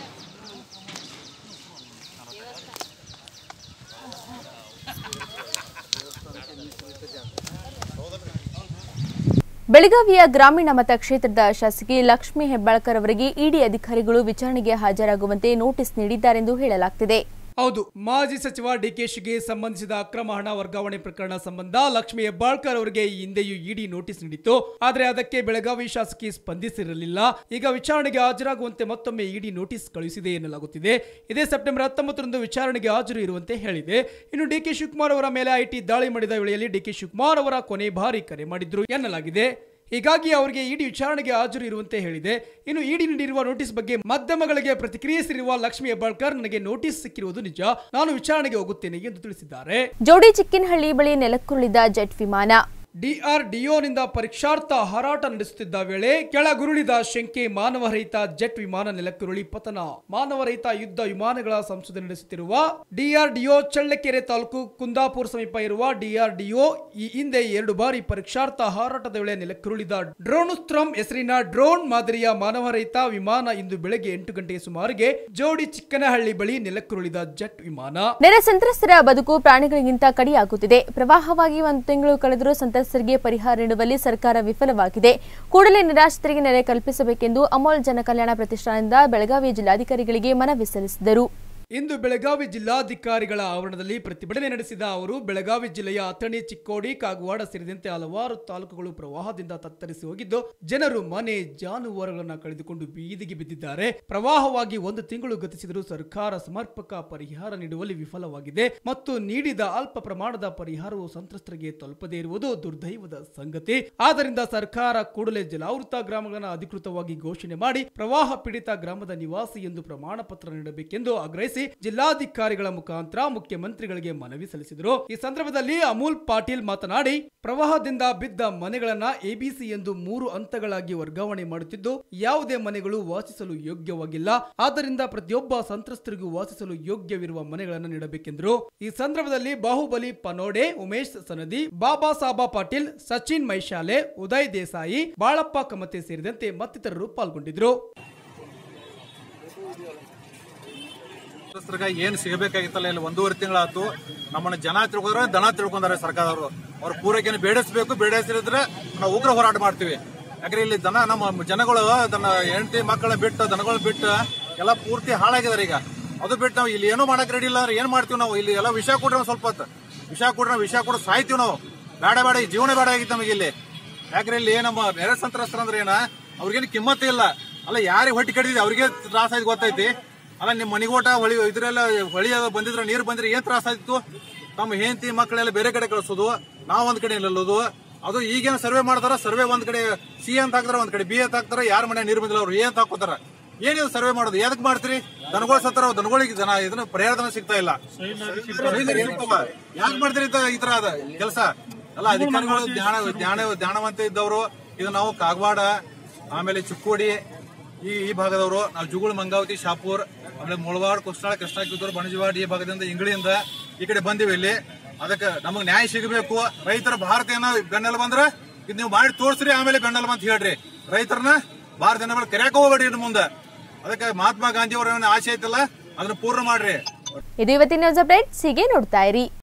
A: ಬೆಳಗಾವಿಯ ಗ್ರಾಮೀಣ ಮತಕ್ಷೇತ್ರದ ಶಾಸಕಿ ಲಕ್ಷ್ಮೀ ಹೆಬ್ಬಾಳ್ಕರ್ ಅವರಿಗೆ ಇಡಿ ಅಧಿಕಾರಿಗಳು ವಿಚಾರಣೆಗೆ ಹಾಜರಾಗುವಂತೆ ನೋಟಿಸ್ ನೀಡಿದ್ದಾರೆಂದು ಹೇಳಲಾಗ್ತಿದೆ
C: ಹೌದು ಮಾಜಿ ಸಚಿವ ಡಿಕೆಶಿಗೆ ಸಂಬಂಧಿಸಿದ ಅಕ್ರಮ ಹಣ ವರ್ಗಾವಣೆ ಪ್ರಕರಣ ಸಂಬಂಧ ಲಕ್ಷ್ಮಿ ಹೆಬ್ಬಾಳ್ಕರ್ ಅವರಿಗೆ ಈ ಹಿಂದೆಯೂ ಇಡಿ ನೋಟಿಸ್ ನೀಡಿತ್ತು ಆದರೆ ಅದಕ್ಕೆ ಬೆಳಗಾವಿ ಶಾಸಕಿ ಸ್ಪಂದಿಸಿರಲಿಲ್ಲ ಈಗ ವಿಚಾರಣೆಗೆ ಹಾಜರಾಗುವಂತೆ ಮತ್ತೊಮ್ಮೆ ಇಡಿ ನೋಟಿಸ್ ಕಳುಹಿಸಿದೆ ಎನ್ನಲಾಗುತ್ತಿದೆ ಇದೇ ಸೆಪ್ಟೆಂಬರ್ ಹತ್ತೊಂಬತ್ತರಂದು ವಿಚಾರಣೆಗೆ ಹಾಜರು ಇರುವಂತೆ ಹೇಳಿದೆ ಇನ್ನು ಡಿಕೆ ಶಿವಕುಮಾರ್ ಅವರ ಮೇಲೆ ಐಟಿ ದಾಳಿ ಮಾಡಿದ ವೇಳೆಯಲ್ಲಿ ಡಿಕೆ ಶಿವಕುಮಾರ್ ಅವರ ಕೊನೆ ಬಾರಿ ಕರೆ ಮಾಡಿದ್ರು ಎನ್ನಲಾಗಿದೆ ಹೀಗಾಗಿ ಅವರಿಗೆ ಇಡಿ ವಿಚಾರಣೆಗೆ ಹಾಜರು ಇರುವಂತೆ ಹೇಳಿದೆ ಇನ್ನು ಇಡಿ ನೀಡಿರುವ ನೋಟಿಸ್ ಬಗ್ಗೆ ಮಾಧ್ಯಮಗಳಿಗೆ ಪ್ರತಿಕ್ರಿಯಿಸಿರುವ ಲಕ್ಷ್ಮಿ ಹೆಬ್ಬಾಳ್ಕರ್ ನನಗೆ ನೋಟಿಸ್ ಸಿಕ್ಕಿರುವುದು ನಿಜ ನಾನು ವಿಚಾರಣೆಗೆ ಹೋಗುತ್ತೇನೆ ಎಂದು ತಿಳಿಸಿದ್ದಾರೆ
A: ಜೋಡಿ ಚಿಕ್ಕಿನಹಳ್ಳಿ ಬಳಿ ನೆಲಕ್ಕುರುಳಿದ ಜೆಟ್ ವಿಮಾನ
C: ಡಿಆರ್ಡಿಒನಿಂದ ಪರೀಕ್ಷಾರ್ಥ ಹಾರಾಟ ನಡೆಸುತ್ತಿದ್ದ ವೇಳೆ ಕೆಳಗುರುಳಿದ ಶಂಕೆ ಮಾನವರಹಿತ ಜೆಟ್ ವಿಮಾನ ನೆಲಕ್ಕುರುಳಿ ಪತನ ಮಾನವರಹಿತ ಯುದ್ಧ ವಿಮಾನಗಳ ಸಂಶೋಧನೆ ನಡೆಸುತ್ತಿರುವ ಡಿಆರ್ಡಿಒ ಚಳ್ಳಕೆರೆ ತಾಲೂಕು ಕುಂದಾಪುರ ಸಮೀಪ ಇರುವ ಡಿಆರ್ಡಿಒ ಈ ಹಿಂದೆ ಎರಡು ಬಾರಿ ಪರೀಕ್ಷಾರ್ಥ ಹಾರಾಟದ ವೇಳೆ ನೆಲಕ್ಕುರುಳಿದ ಡ್ರೋನುಸ್ತ್ರಮ್ ಹೆಸರಿನ ಡ್ರೋನ್ ಮಾದರಿಯ ಮಾನವರಹಿತ ವಿಮಾನ ಇಂದು ಬೆಳಗ್ಗೆ ಎಂಟು ಗಂಟೆಗೆ ಸುಮಾರಿಗೆ ಜೋಡಿ ಚಿಕ್ಕನಹಳ್ಳಿ ಬಳಿ ನೆಲಕ್ಕುರುಳಿದ ಜೆಟ್ ವಿಮಾನ
A: ನೆರೆ ಸಂತ್ರಸ್ತರ ಬದುಕು ಪ್ರಾಣಿಗಳಿಗಿಂತ ಕಡಿಯಾಗುತ್ತಿದೆ ಪ್ರವಾಹವಾಗಿ ಒಂದು ತಿಂಗಳು ಕಳೆದರೂ ಸಂತ್ರಸ್ತರಿಗೆ ಪರಿಹಾರ ನೀಡುವಲ್ಲಿ ಸರ್ಕಾರ ವಿಫಲವಾಗಿದೆ ಕೂಡಲೇ ನಿರಾಶ್ರಿತರಿಗೆ ನೆರೆ ಕಲ್ಪಿಸಬೇಕೆಂದು ಅಮೋಲ್ ಜನಕಲ್ಯಾಣ ಪ್ರತಿಷ್ಠಾನದಿಂದ ಬೆಳಗಾವಿ ಜಿಲ್ಲಾಧಿಕಾರಿಗಳಿಗೆ ಮನವಿ ಸಲ್ಲಿಸಿದರು
C: ಇಂದು ಬೆಳಗಾವಿ ಜಿಲ್ಲಾಧಿಕಾರಿಗಳ ಆವರಣದಲ್ಲಿ ಪ್ರತಿಭಟನೆ ನಡೆಸಿದ ಅವರು ಬೆಳಗಾವಿ ಜಿಲ್ಲೆಯ ಅಥಣಿ ಚಿಕ್ಕೋಡಿ ಕಾಗವಾಡ ಸೇರಿದಂತೆ ಹಲವಾರು ತಾಲೂಕುಗಳು ಪ್ರವಾಹದಿಂದ ತತ್ತರಿಸಿ ಹೋಗಿದ್ದು ಜನರು ಮನೆ ಜಾನುವಾರುಗಳನ್ನ ಕಳೆದುಕೊಂಡು ಬೀದಿಗೆ ಬಿದ್ದಿದ್ದಾರೆ ಪ್ರವಾಹವಾಗಿ ಒಂದು ತಿಂಗಳು ಗತಿಸಿದರೂ ಸರ್ಕಾರ ಸಮರ್ಪಕ ಪರಿಹಾರ ನೀಡುವಲ್ಲಿ ವಿಫಲವಾಗಿದೆ ಮತ್ತು ನೀಡಿದ ಅಲ್ಪ ಪ್ರಮಾಣದ ಪರಿಹಾರವು ಸಂತ್ರಸ್ತರಿಗೆ ತಲುಪದೇ ಇರುವುದು ದುರ್ದೈವದ ಸಂಗತಿ ಆದ್ದರಿಂದ ಸರ್ಕಾರ ಕೂಡಲೇ ಜಲಾವೃತ ಗ್ರಾಮಗಳನ್ನು ಅಧಿಕೃತವಾಗಿ ಘೋಷಣೆ ಮಾಡಿ ಪ್ರವಾಹ ಪೀಡಿತ ಗ್ರಾಮದ ನಿವಾಸಿ ಎಂದು ಪ್ರಮಾಣ ಪತ್ರ ನೀಡಬೇಕೆಂದು ಆಗ್ರಹಿಸಿ ಜಿಲ್ಲಾಧಿಕಾರಿಗಳ ಮುಖಾಂತರ ಮುಖ್ಯಮಂತ್ರಿಗಳಿಗೆ ಮನವಿ ಸಲ್ಲಿಸಿದರು ಈ ಸಂದರ್ಭದಲ್ಲಿ ಅಮೂಲ್ ಪಾಟೀಲ್ ಮಾತನಾಡಿ ಪ್ರವಾಹದಿಂದ ಬಿದ್ದ ಮನೆಗಳನ್ನ ಎಬಿಸಿ ಎಂದು ಮೂರು ಹಂತಗಳಾಗಿ ವರ್ಗಾವಣೆ ಮಾಡುತ್ತಿದ್ದು ಯಾವುದೇ ಮನೆಗಳು ವಾಸಿಸಲು ಯೋಗ್ಯವಾಗಿಲ್ಲ ಆದ್ದರಿಂದ ಪ್ರತಿಯೊಬ್ಬ ಸಂತ್ರಸ್ತರಿಗೂ ವಾಸಿಸಲು ಯೋಗ್ಯವಿರುವ ಮನೆಗಳನ್ನು ನೀಡಬೇಕೆಂದರು ಈ ಸಂದರ್ಭದಲ್ಲಿ ಬಾಹುಬಲಿ ಪನೋಡೆ ಉಮೇಶ್ ಸನದಿ ಬಾಬಾ ಸಾಬಾ ಪಾಟೀಲ್ ಸಚಿನ್ ಮೈಶಾಲೆ ಉದಯ್ ದೇಸಾಯಿ ಬಾಳಪ್ಪ ಕಮತೆ ಸೇರಿದಂತೆ ಮತ್ತಿತರರು ಪಾಲ್ಗೊಂಡಿದ್ರು
F: ಸಂತ್ರಸ್ತರಿಗೆ ಏನ್ ಸಿಗಬೇಕಾಗಿತ್ತಲ್ಲ ಇಲ್ಲಿ ಒಂದೂವರೆ ತಿಂಗಳಾತು ನಮ್ಮನ್ನ ಜನ ತಿಳ್ಕೊಂಡ್ರೆ ದನ ತಿಳ್ಕೊಂಡಾರೆ ಸರ್ಕಾರದವರು ಅವ್ರ ಪೂರೈಕೆಯನ್ನು ಬೇಡಿಸಬೇಕು ಬೇಡಿಸಿದ್ರೆ ನಾವು ಉಗ್ರ ಹೋರಾಟ ಮಾಡ್ತೀವಿ ಯಾಕಂದ್ರೆ ಇಲ್ಲಿ ದನ ನಮ್ಮ ಜನಗಳು ದನ ಹೆಂಡತಿ ಮಕ್ಕಳ ಬಿಟ್ಟು ದನಗಳು ಬಿಟ್ಟು ಎಲ್ಲ ಪೂರ್ತಿ ಹಾಳಾಗಿದಾರೆ ಈಗ ಅದು ಬಿಟ್ಟು ನಾವು ಇಲ್ಲಿ ಏನೂ ಮಾಡಕ್ ರೆಡಿ ಇಲ್ಲ ಅಂದ್ರೆ ಏನ್ ಮಾಡ್ತೀವಿ ನಾವು ಇಲ್ಲಿ ಎಲ್ಲ ವಿಷ ಕೊಡ್ರಿ ಒಂದ್ ಸ್ವಲ್ಪ ಹೊತ್ತು ವಿಷ ಕೊಡ್ರಿ ನಾವು ವಿಷ ಕೊಡ ಸಾಯ್ತೀವಿ ನಾವು ಬೇಡ ಬೇಡ ಈ ಜೀವನ ಬೇಡ ಆಗಿತ್ತು ನಮಗೆ ಇಲ್ಲಿ ಯಾಕ್ರೆ ಇಲ್ಲಿ ನಮ್ಮ ನೆರೆ ಸಂತ್ರಸ್ತರ ಅಂದ್ರೆ ಏನ ಅವ್ರಿಗೇನು ಕಿಮ್ಮತ್ತೇ ಇಲ್ಲ ಅಲ್ಲ ಯಾರಿಗೆ ಹೊಟ್ಟಿ ಕಡಿದಿದೆ ಅವ್ರಿಗೆ ತ್ರಾಸ ಆಯ್ತು ಗೊತ್ತೈತಿ ಅಲ್ಲ ನಿಮ್ಮ ಮನಿಗೋಟ ಹೊಳಿ ಇದ್ರೆಲ್ಲ ಹೊಳಿ ಅದು ಬಂದಿದ್ರೆ ನೀರು ಬಂದ್ರೆ ಏನ್ ತ್ರಾಸ ಆಯ್ತು ತಮ್ಮ ಹೆಂಡತಿ ಮಕ್ಕಳೆಲ್ಲ ಬೇರೆ ಕಡೆ ಕಳಿಸೋದು ನಾವ್ ಒಂದ್ ಕಡೆ ನಿಲ್ಲೋದು ಅದು ಈಗೇನು ಸರ್ವೆ ಮಾಡ್ತಾರ ಸರ್ವೆ ಒಂದ್ ಕಡೆ ಸಿ ಅಂತ ಹಾಕ್ತಾರ ಒಂದ್ ಕಡೆ ಬಿ ಅಂತ ಹಾಕ್ತಾರ ಯಾರ ಮನೆ ನೀರು ಬಂದಿಲ್ಲ ಅವ್ರು ಏ ಅಂತ ಹಾಕೋತಾರ ಏನಿದು ಸರ್ವೆ ಮಾಡೋದು ಎದಕ್ ಮಾಡ್ತೀರಿ ದನಗಳು ಸತ್ತಾರ ದನಗಳಿಗೆ ಜನ ಇದನ್ನ ಪರಿಹಾರಧನ ಸಿಗ್ತಾ ಇಲ್ಲ ಯಾಕೆ ಮಾಡ್ತೀರಿ ಇದ- ಈ ತರ ಅದ ಕೆಲಸ ಅಲ್ಲ ಅಧಿಕಾರಿಗಳು ಧ್ಯಾನ ಧ್ಯಾನ ಧ್ಯಾನವಂತ ಇದ್ದವರು ಇದು ನಾವು ಕಾಗವಾಡ ಆಮೇಲೆ ಚಿಕ್ಕೋಡಿ ಈ ಈ ಭಾಗದವರು ನಾವು ಜುಗುಳು ಮಂಗಾವತಿ ಶಾಪೂರ್ ಆಮೇಲೆ ಮುಳವಾಡ್ ಕುಸ್ನಾಳ ಕೃಷ್ಣ ಕಿತ್ತೂರು ಬಣಜವಾಡ್ ಈ ಭಾಗದಿಂದ ಇಂಗಳಿಂದ ಈ ಕಡೆ ಬಂದಿವಿ ಇಲ್ಲಿ ಅದಕ್ಕೆ ನಮಗ್ ನ್ಯಾಯ ಸಿಗಬೇಕು ರೈತರ ಭಾರತ ಏನೋ ಬೆನ್ನೆಲ್ಲ ಬಂದ್ರ ಇದು ನೀವು ಮಾಡಿ ತೋರ್ಸ್ರಿ ಆಮೇಲೆ ಬೆನ್ನೆಲ್ಲ ಅಂತ ಹೇಳ್ರಿ ರೈತರನ್ನ ಭಾರತ ಮೇಲೆ ಕರೆಯಕ ಹೋಗ್ಬೇಡಿ ಇನ್ನು ಮುಂದೆ ಅದಕ್ಕೆ ಮಹಾತ್ಮ ಗಾಂಧಿ ಅವರ ಆಸೆ ಐತಲ್ಲ ಅದನ್ನ ಪೂರ್ಣ ಮಾಡ್ರಿ
A: ಇದು ಇವತ್ತಿನ ನ್ಯೂಸ್ ಅಪ್ಡೇಟ್ಸ್ ಹೀಗೆ ನೋಡ್ತಾ ಇರಿ